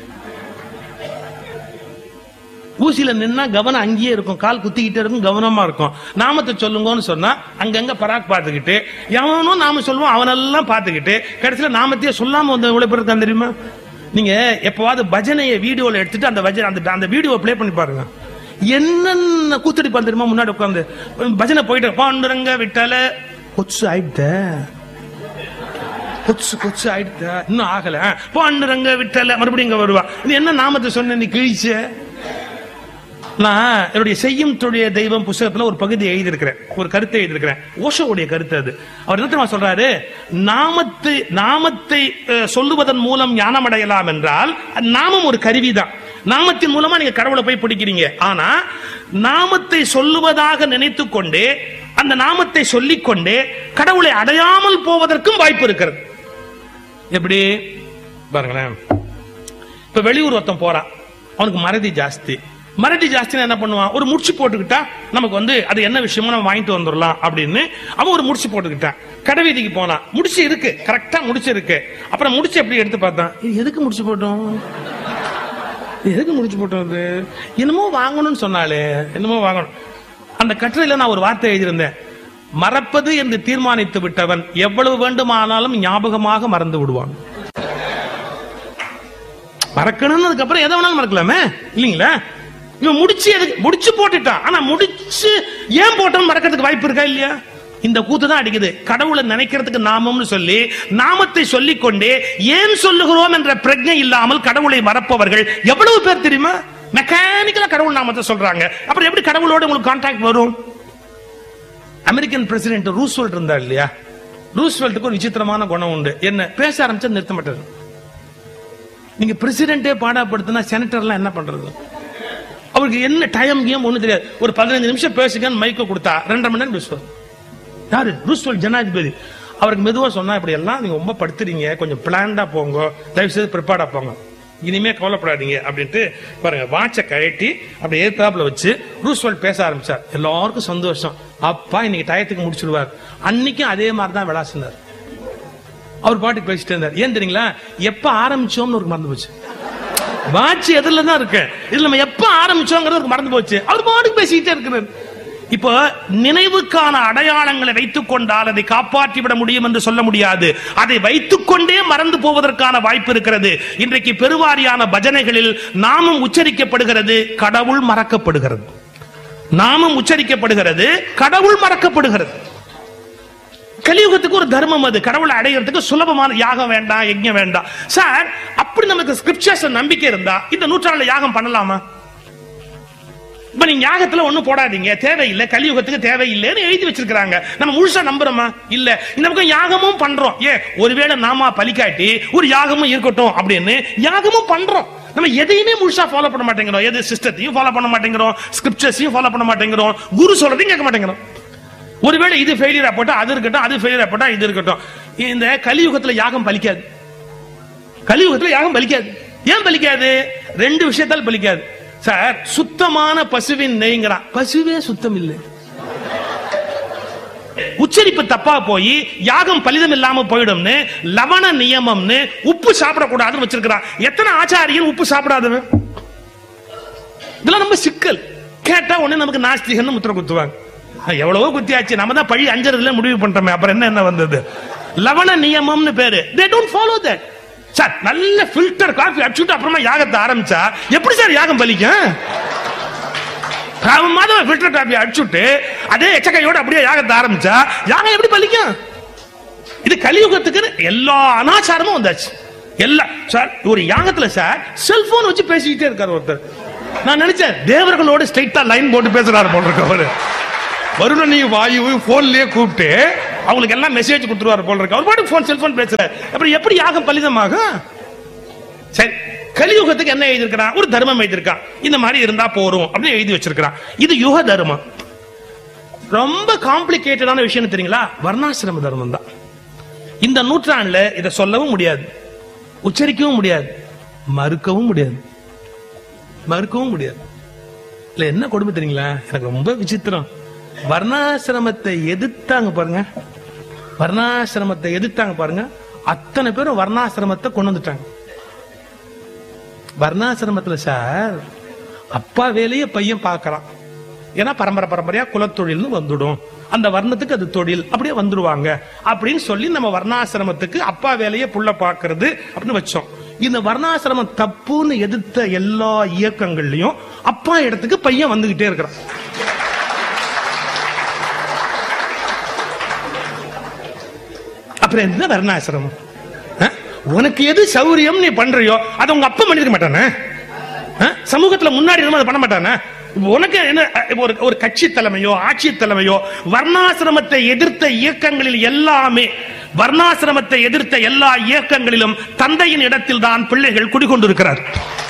ஊசியில நின்னா கவனம் அங்கேயே இருக்கும் கால் குத்திக்கிட்டே இருக்கும் கவனமா இருக்கும் நாமத்தை சொல்லுங்கன்னு சொன்னா அங்கங்க பராக் பார்த்துக்கிட்டு எவனும் நாம சொல்லுவோம் அவனெல்லாம் பார்த்துக்கிட்டு கடைசியில நாமத்தையே சொல்லாம வந்து இவ்வளவு பேர் இருக்கான் தெரியுமா நீங்க எப்பவாவது பஜனையை வீடியோல எடுத்துட்டு அந்த பஜனை அந்த அந்த வீடியோ ப்ளே பண்ணி பாருங்க என்னென்ன கூத்தடிப்பான் தெரியுமா முன்னாடி உட்காந்து பஜனை போயிட்டு பாண்டுரங்க விட்டால கொச்சு ஆயிட்ட கொச்சு கொச்சு ஆயிடுத்த இன்னும் ஆகல பாண்டுரங்க விட்டல மறுபடியும் இங்க வருவா நீ என்ன நாமத்தை சொன்ன நீ கிழிச்ச நான் என்னுடைய செய்யும் தொழிய தெய்வம் புஸ்தகத்துல ஒரு பகுதி எழுதியிருக்கிறேன் ஒரு கருத்தை எழுதியிருக்கிறேன் ஓஷோவுடைய கருத்து அது அவர் என்ன தெரியுமா சொல்றாரு நாமத்தை நாமத்தை அஹ், சொல்லுவதன் மூலம் ஞானம் அடையலாம் என்றால் நாமம் ஒரு கருவிதான் நாமத்தின் மூலமா நீங்க கடவுளை போய் பிடிக்கிறீங்க ஆனா நாமத்தை சொல்லுவதாக நினைத்துக் கொண்டே அந்த நாமத்தை சொல்லிக்கொண்டே கடவுளை அடையாமல் போவதற்கும் வாய்ப்பு இருக்கிறது எப்படி பாருங்களேன் இப்ப வெளியூர் ஒருத்தன் போறான் அவனுக்கு மறதி ஜாஸ்தி மறதி ஜாஸ்தினா என்ன பண்ணுவான் ஒரு முடிச்சு போட்டுக்கிட்டா நமக்கு வந்து அது என்ன விஷயமோ நம்ம வாங்கிட்டு வந்துடலாம் அப்படின்னு அவன் ஒரு முடிச்சு போட்டுக்கிட்டான் கடை வீதிக்கு போனான் முடிச்சு இருக்கு கரெக்டா முடிச்சு இருக்கு அப்புறம் முடிச்சு எப்படி எடுத்து பார்த்தான் இது எதுக்கு முடிச்சு போட்டோம் இது எதுக்கு முடிச்சு போட்டோம் இது என்னமோ வாங்கணும்னு சொன்னாலே என்னமோ வாங்கணும் அந்த கட்டுரையில நான் ஒரு வார்த்தை எழுதியிருந்தேன் மறப்பது என்று தீர்மானித்து விட்டவன் எவ்வளவு வேண்டுமானாலும் ஞாபகமாக மறந்து விடுவான் மறக்கணும்னு அதுக்கப்புறம் எதை வேணாலும் மறக்கலாமே இல்லீங்களா இவன் முடிச்சு எதுக்கு முடிச்சு போட்டுட்டான் ஆனா முடிச்சு ஏன் போட்டோம்னு மறக்கிறதுக்கு வாய்ப்பு இருக்கா இல்லையா இந்த கூத்து தான் அடிக்குது கடவுளை நினைக்கிறதுக்கு நாமம்னு சொல்லி நாமத்தை சொல்லிக்கொண்டே ஏன் சொல்லுகிறோம் என்ற பிரஜை இல்லாமல் கடவுளை மறப்பவர்கள் எவ்வளவு பேர் தெரியுமா மெக்கானிக்கலா கடவுள் நாமத்தை சொல்றாங்க அப்புறம் எப்படி கடவுளோட உங்களுக்கு கான்டாக்ட் வரும் அமெரிக்கன் பிரசிடென்ட் ரூஸ்வெல்ட் இருந்தார் இல்லையா ரூஸ்வெல்ட்டுக்கு ஒரு விசித்திரமான குணம் உண்டு என்ன பேச ஆரம்பிச்சா நிறுத்த மாட்டாரு நீங்க பிரசிடென்ட்டே பாடாப்படுத்தினா செனட்டர்லாம் என்ன பண்றது அவருக்கு என்ன டைம் கேம் ஒண்ணு தெரியாது ஒரு பதினஞ்சு நிமிஷம் பேசுங்கன்னு மைக்க கொடுத்தா ரெண்டரை மணி நேரம் பேசுவார் யாரு ரூஸ்வெல்ட் ஜனாதிபதி அவருக்கு மெதுவா சொன்னா இப்படி எல்லாம் நீங்க ரொம்ப படுத்துறீங்க கொஞ்சம் பிளான்டா போங்க தயவு செய்து ப்ரிப்பேர்டா போங்க இனிமே கவலைப்படாதீங்க அப்படின்ட்டு பாருங்க வாட்சை கழட்டி அப்படி ஏத்தாப்புல வச்சு ரூஸ்வெல்ட் பேச ஆரம்பிச்சார் எல்லாருக்கும் சந்தோஷம் அப்பா இன்னைக்கு டயத்துக்கு முடிச்சிருவார் அன்னைக்கும் அதே மாதிரி தான் விளாசினார் அவர் பாட்டுக்கு பேசிட்டு இருந்தார் ஏன் தெரியுங்களா எப்ப ஆரம்பிச்சோம்னு ஒரு மறந்து போச்சு வாட்ச் எதிரில தான் இருக்கு இதுல நம்ம எப்ப ஆரம்பிச்சோங்கிறது ஒரு மறந்து போச்சு அவர் பாட்டுக்கு பேசிக்கிட்டே இருக்கிறார் இப்போ நினைவுக்கான அடையாளங்களை வைத்துக் கொண்டால் அதை காப்பாற்றி விட முடியும் என்று சொல்ல முடியாது அதை வைத்துக் கொண்டே மறந்து போவதற்கான வாய்ப்பு இருக்கிறது இன்றைக்கு பெருவாரியான பஜனைகளில் நாமும் உச்சரிக்கப்படுகிறது கடவுள் மறக்கப்படுகிறது நாமும் உச்சரிக்கப்படுகிறது கடவுள் மறக்கப்படுகிறது கலியுகத்துக்கு ஒரு தர்மம் அது கடவுளை அடைகிறதுக்கு சுலபமான யாகம் வேண்டாம் யஜ்ஞம் வேண்டாம் சார் அப்படி நமக்கு ஸ்கிரிப்சர்ஸ் நம்பிக்கை இருந்தா இந்த நூற்றாண்டுல யாகம் பண்ணலாமா இப்ப நீங்க யாகத்துல ஒண்ணும் போடாதீங்க தேவையில்லை கலியுகத்துக்கு தேவையில்லைன்னு எழுதி வச்சிருக்காங்க நம்ம முழுசா நம்புறோமா இல்ல இந்த பக்கம் யாகமும் பண்றோம் ஏ ஒருவேளை நாமா பலிக்காட்டி ஒரு யாகமும் இருக்கட்டும் அப்படின்னு யாகமும் பண்றோம் நம்ம எதையுமே முழுசா ஃபாலோ பண்ண மாட்டேங்கிறோம் எது சிஸ்டத்தையும் ஃபாலோ பண்ண மாட்டேங்கிறோம் ஸ்கிரிப்சர்ஸையும் ஃபாலோ பண்ண மாட்டேங்கிறோம் குரு சொல்றதையும் கேட்க மாட்டேங்கிறோம் ஒருவேளை இது ஃபெயிலியர் போட்டா அது இருக்கட்டும் அது ஃபெயிலியர் போட்டா இது இருக்கட்டும் இந்த கலியுகத்துல யாகம் பலிக்காது கலியுகத்துல யாகம் பலிக்காது ஏன் பலிக்காது ரெண்டு விஷயத்தால் பலிக்காது சார் சுத்தமான பசுவின் நெய்ங்கிறான் பசுவே சுத்தம் இல்லை உச்சரிப்பு தப்பா போய் யாகம் பலிதம் இல்லாம போயிடும்னு லவண நியமம்னு உப்பு சாப்பிடக்கூடாதுன்னு வச்சிருக்கிறான் எத்தனை ஆச்சாரியன் உப்பு சாப்பிடாதவன் இதெல்லாம் ரொம்ப சிக்கல் கேட்டா உடனே நமக்கு நாஸ்திகன்னு முத்திர குத்துவாங்க அஹ் எவ்வளவோ குத்தியாச்சு நம்ம தான் பழி அஞ்சறதுல முடிவு பண்றோமே அப்புறம் என்ன என்ன வந்தது லவண நியமம்னு பேரு they don't follow that sir நல்ல ஃபில்டர் காஃபி அடிச்சுட்டு அப்புறமா யாகத்தை ஆரம்பிச்சா எப்படி சார் யாகம் பலிக்கும் அவன் மாதம் ஃபில்டர் காஃபி அடிச்சுட்டு அதே எச்சக்கையோட அப்படியே யாகத்தை ஆரம்பிச்சா யாகம் எப்படி பலிக்கும் இது கலியுகத்துக்கு எல்லா அனாச்சாரமும் வந்தாச்சு எல்லா சார் ஒரு யாகத்துல சார் செல்போன் வச்சு பேசிக்கிட்டே இருக்காரு ஒருத்தர் நான் நினைச்சேன் தேவர்களோட ஸ்ட்ரைட்டா லைன் போட்டு பேசுறாரு போல இருக்கு அவரு வருணனி வாயு போன்லயே கூப்பிட்டு அவங்களுக்கு எல்லாம் மெசேஜ் கொடுத்துருவாரு போல இருக்கு அவர் பாட்டு போன் செல்போன் பேசுறாரு அப்புறம் எப்படி யாகம் பலிதமாகும் சரி கலியுகத்துக்கு என்ன எழுதியிருக்கிறான் ஒரு தர்மம் எழுதியிருக்கான் இந்த மாதிரி இருந்தா போறோம் அப்படின்னு எழுதி வச்சிருக்கிறான் இது யுக தர்மம் ரொம்ப காம்ப்ளிகேட்டடான விஷயம் தெரியுங்களா வர்ணாசிரம தர்மம் தான் இந்த நூற்றாண்டுல இதை சொல்லவும் முடியாது உச்சரிக்கவும் முடியாது மறுக்கவும் முடியாது மறுக்கவும் முடியாது இல்ல என்ன கொடுமை தெரியுங்களா எனக்கு ரொம்ப விசித்திரம் வர்ணாசிரமத்தை எதிர்த்தாங்க பாருங்க வர்ணாசிரமத்தை எதிர்த்தாங்க பாருங்க அத்தனை பேரும் வர்ணாசிரமத்தை கொண்டு வந்துட்டாங்க வர்ணாசிரமத்துல சார் அப்பா வேலையை பையன் பார்க்கறான் ஏன்னா பரம்பரை பரம்பரையா குலத்தொழில்னு வந்துடும் அந்த வர்ணத்துக்கு அது தொழில் அப்படியே வந்துருவாங்க அப்படின்னு சொல்லி நம்ம வர்ணாசிரமத்துக்கு அப்பா வேலையை புள்ள பார்க்கிறது அப்படின்னு வச்சோம் இந்த வர்ணாசிரமம் தப்புன்னு எதிர்த்த எல்லா இயக்கங்கள்லயும் அப்பா இடத்துக்கு பையன் வந்துகிட்டே இருக்கிறான் அப்புறம் என்ன வர்ணாசிரமம் அஹ்? உனக்கு எது சௌரியம் நீ பண்றியோ அதை உங்க அப்பா பண்ணிருக்க மாட்டானே அஹ்? சமூகத்துல முன்னாடி இருந்தா அதை பண்ண மாட்டானே இப்ப உனக்கு என்ன அஹ், இப்ப ஒரு ஒரு கட்சி தலைமையோ ஆட்சி தலைமையோ வர்ணாசிரமத்தை எதிர்த்த இயக்கங்களில் எல்லாமே வர்ணாசிரமத்தை எதிர்த்த எல்லா இயக்கங்களிலும் தந்தையின் இடத்தில் தான் பிள்ளைகள் குடிகொண்டிருக்கிறார்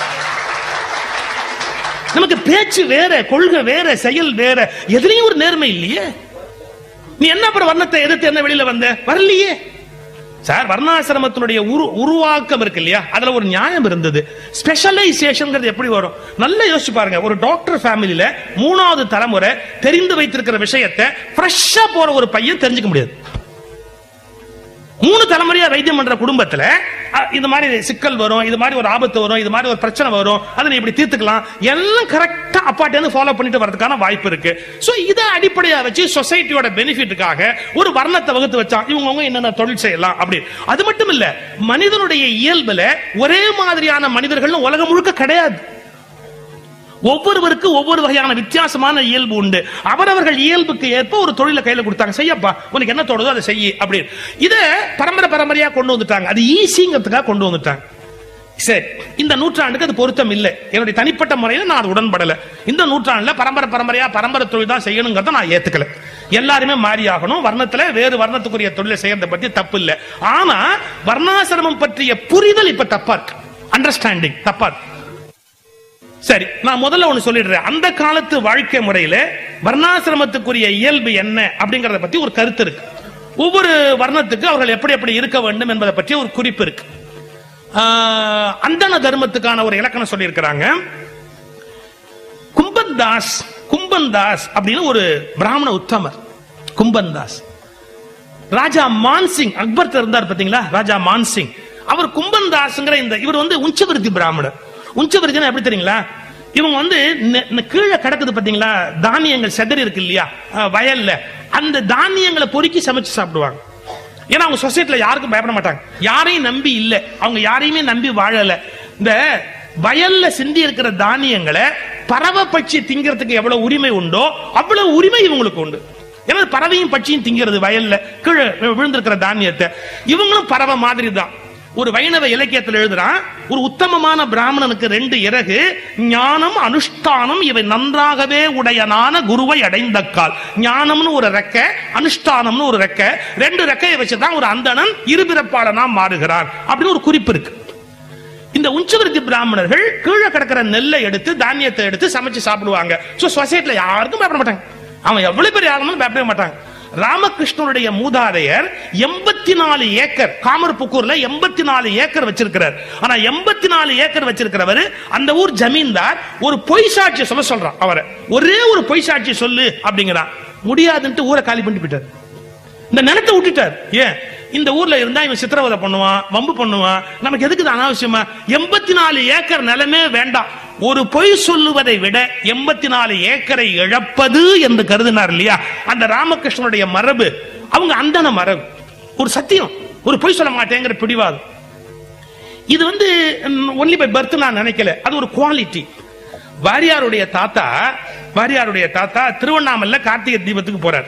நமக்கு பேச்சு வேற கொள்கை வேற செயல் வேற எதுலயும் ஒரு நேர்மை இல்லையே நீ என்ன அப்புறம் வர்ணத்தை எதிர்த்து என்ன வெளியில வந்த வரலையே சார் வர்ணாசிரமத்தினுடைய உரு உருவாக்கம் இருக்கு இல்லையா அதுல ஒரு நியாயம் இருந்தது ஸ்பெஷலைசேஷன் எப்படி வரும் நல்லா யோசிச்சு பாருங்க ஒரு டாக்டர் ஃபேமிலியில மூணாவது தலைமுறை தெரிந்து வைத்திருக்கிற விஷயத்தை ஃப்ரெஷ்ஷா போற ஒரு பையன் தெரிஞ்சுக்க முடியாது மூணு தலைமுறையா வைத்தியம் பண்ற குடும்பத்துல அ, இந்த மாதிரி சிக்கல் வரும் இது மாதிரி ஒரு ஆபத்து வரும் இது மாதிரி ஒரு பிரச்சனை வரும் அதை நீ இப்படி தீர்த்துக்கலாம் எல்லாம் கரெக்டா அப்பாட்ட இருந்து ஃபாலோ பண்ணிட்டு வரதுக்கான வாய்ப்பு இருக்கு சோ இதை அடிப்படையா வச்சு சொசைட்டியோட பெனிஃபிட்டுக்காக ஒரு வர்ணத்தை வகுத்து வச்சா இவங்க என்னென்ன தொழில் செய்யலாம் அப்படி அது மட்டும் இல்ல மனிதனுடைய இயல்புல ஒரே மாதிரியான மனிதர்கள் உலகம் முழுக்க கிடையாது ஒவ்வொருவருக்கு ஒவ்வொரு வகையான வித்தியாசமான இயல்பு உண்டு அவரவர்கள் இயல்புக்கு ஏற்ப ஒரு தொழிலை கையில கொடுத்தாங்க செய்யப்பா உனக்கு என்ன தோணுதோ அதை செய்யி அப்படி இத பரம்பரை பரம்பரையா கொண்டு வந்துட்டாங்க அது ஈஸிங்கிறதுக்காக கொண்டு வந்துட்டாங்க சரி இந்த நூற்றாண்டுக்கு அது பொருத்தம் இல்லை என்னுடைய தனிப்பட்ட முறையில் நான் அது உடன்படல இந்த நூற்றாண்டுல பரம்பரை பரம்பரையா பரம்பரை தொழில் தான் செய்யணுங்கிறத நான் ஏத்துக்கல எல்லாருமே மாறி ஆகணும் வர்ணத்துல வேறு வர்ணத்துக்குரிய தொழிலை செய்யறத பத்தி தப்பு இல்லை ஆனா வர்ணாசிரமம் பற்றிய புரிதல் இப்ப தப்பா இருக்கு அண்டர்ஸ்டாண்டிங் தப்பா இருக்கு சரி நான் முதல்ல ஒண்ணு சொல்லிடுறேன் அந்த காலத்து வாழ்க்கை முறையில வர்ணாசிரமத்துக்குரிய இயல்பு என்ன அப்படிங்கறத பத்தி ஒரு கருத்து இருக்கு ஒவ்வொரு வர்ணத்துக்கு அவர்கள் எப்படி எப்படி இருக்க வேண்டும் என்பதை பற்றி ஒரு குறிப்பு இருக்கு ஆஹ், அந்தண தர்மத்துக்கான ஒரு இலக்கணம் சொல்லியிருக்கிறாங்க கும்பன்தாஸ் கும்பன்தாஸ் அப்படின்னு ஒரு பிராமண உத்தமர் கும்பன்தாஸ் ராஜா மான்சிங் அக்பர் இருந்தார் பாத்தீங்களா ராஜா மான்சிங் அவர் கும்பன்தாஸ்ங்கிற இந்த இவர் வந்து உஞ்சவிருத்தி பிராமணர் உஞ்சவிருத்தினா எப்படி தெரியுங்களா இவங்க வந்து நெ- நெ- கீழே கிடக்குது பாத்தீங்களா தானியங்கள் செதறி இருக்கு இல்லையா அஹ், வயல்ல அந்த தானியங்களை பொறுக்கி சமைச்சு சாப்பிடுவாங்க ஏன்னா அவங்க சொசைட்டில யாருக்கும் பயப்பட மாட்டாங்க யாரையும் நம்பி இல்ல அவங்க யாரையுமே நம்பி வாழல இந்த வயல்ல சிந்தி இருக்கிற தானியங்களை பறவை பட்சி திங்கிறதுக்கு எவ்வளவு உரிமை உண்டோ அவ்வளவு உரிமை இவங்களுக்கு உண்டு ஏன்னா பறவையும் பட்சியும் திங்கிறது வயல்ல கீழே விழுந்திருக்கிற தானியத்தை இவங்களும் பறவை மாதிரி தான் ஒரு வைணவ இலக்கியத்தில் எழுதுறான் ஒரு உத்தமமான பிராமணனுக்கு ரெண்டு இறகு ஞானம் அனுஷ்டானம் இவை நன்றாகவே உடையனான குருவை அடைந்தக்கால் ஞானம்னு ஒரு ரெக்க அனுஷ்டானம்னு ஒரு ரெக்க ரெண்டு ரெக்கையை வச்சுதான் ஒரு அந்தணன் இருபிறப்பாளனா மாறுகிறான் அப்படின்னு ஒரு குறிப்பு இருக்கு இந்த உச்சவிருத்தி பிராமணர்கள் கீழே கிடக்கிற நெல்லை எடுத்து தானியத்தை எடுத்து சமைச்சு சாப்பிடுவாங்க சோ சொசைட்டில யாருக்கும் பயப்பட மாட்டாங்க அவன் எவ்வளவு பெரிய ஆளுங்களும் பயப்பட மாட்டாங்க ராமகிருஷ்ணனுடைய மூதாதையர் எண்பத்தி நாலு ஏக்கர் காமர்புக்கூர்ல எண்பத்தி நாலு ஏக்கர் வச்சிருக்கிறார் ஆனா எண்பத்தி நாலு ஏக்கர் வச்சிருக்கிறவர் அந்த ஊர் ஜமீன்தார் ஒரு பொய் சாட்சியை சொல்ல சொல்றான் அவரை ஒரே ஒரு பொய் சாட்சி சொல்லு அப்படிங்கிறான் முடியாதுன்ட்டு ஊரை காலி பண்ணிட்டு போயிட்டார் இந்த நிலத்தை விட்டுட்டார் ஏன் இந்த ஊர்ல இருந்தா இவன் சித்திரவதை பண்ணுவான் வம்பு பண்ணுவான் நமக்கு எதுக்கு இது அனாவசியமா எண்பத்தி நாலு ஏக்கர் நிலமே வேண்டாம் ஒரு பொய் சொல்லுவதை விட எண்பத்தி நாலு ஏக்கரை இழப்பது என்று கருதினார் இல்லையா அந்த ராமகிருஷ்ணனுடைய மரபு அவங்க அந்தன மரபு ஒரு சத்தியம் ஒரு பொய் சொல்ல மாட்டேங்கிற பிடிவாதம் இது வந்து ஒன்லி பை பர்த் நான் நினைக்கல அது ஒரு குவாலிட்டி வாரியாருடைய தாத்தா வாரியாருடைய தாத்தா திருவண்ணாமலை கார்த்திகை தீபத்துக்கு போறார்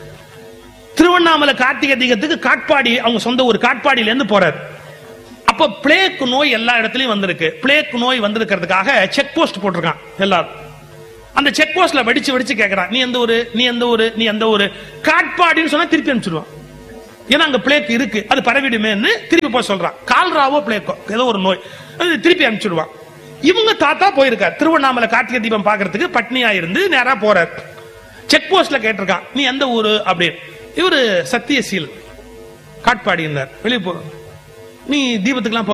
திருவண்ணாமலை கார்த்திகை தீபத்துக்கு காட்பாடி அவங்க சொந்த ஊர் காட்பாடியில இருந்து போறார் அப்ப பிளேக் நோய் எல்லா இடத்துலயும் வந்திருக்கு பிளேக் நோய் வந்திருக்கிறதுக்காக செக் போஸ்ட் போட்டிருக்கான் எல்லாரும் அந்த செக் போஸ்ட்ல வெடிச்சு வெடிச்சு கேக்குறான் நீ எந்த ஊரு நீ எந்த ஊரு நீ எந்த ஊரு காட்பாடின்னு சொன்னா திருப்பி அனுப்பிச்சிடுவான் ஏன்னா அங்க பிளேக் இருக்கு அது பரவிடுமேன்னு திருப்பி போய் சொல்றான் கால்ராவோ பிளேக்கோ ஏதோ ஒரு நோய் அது திருப்பி அனுப்பிச்சிடுவான் இவங்க தாத்தா போயிருக்கார் திருவண்ணாமலை கார்த்திகை தீபம் பாக்குறதுக்கு பட்னியா இருந்து நேரா போறார் செக் போஸ்ட்ல கேட்டிருக்கான் நீ எந்த ஊரு அப்படின்னு இவரு சத்தியசீல் காட்பாடி வெளியே போ நீ தீபத்துக்குலாம்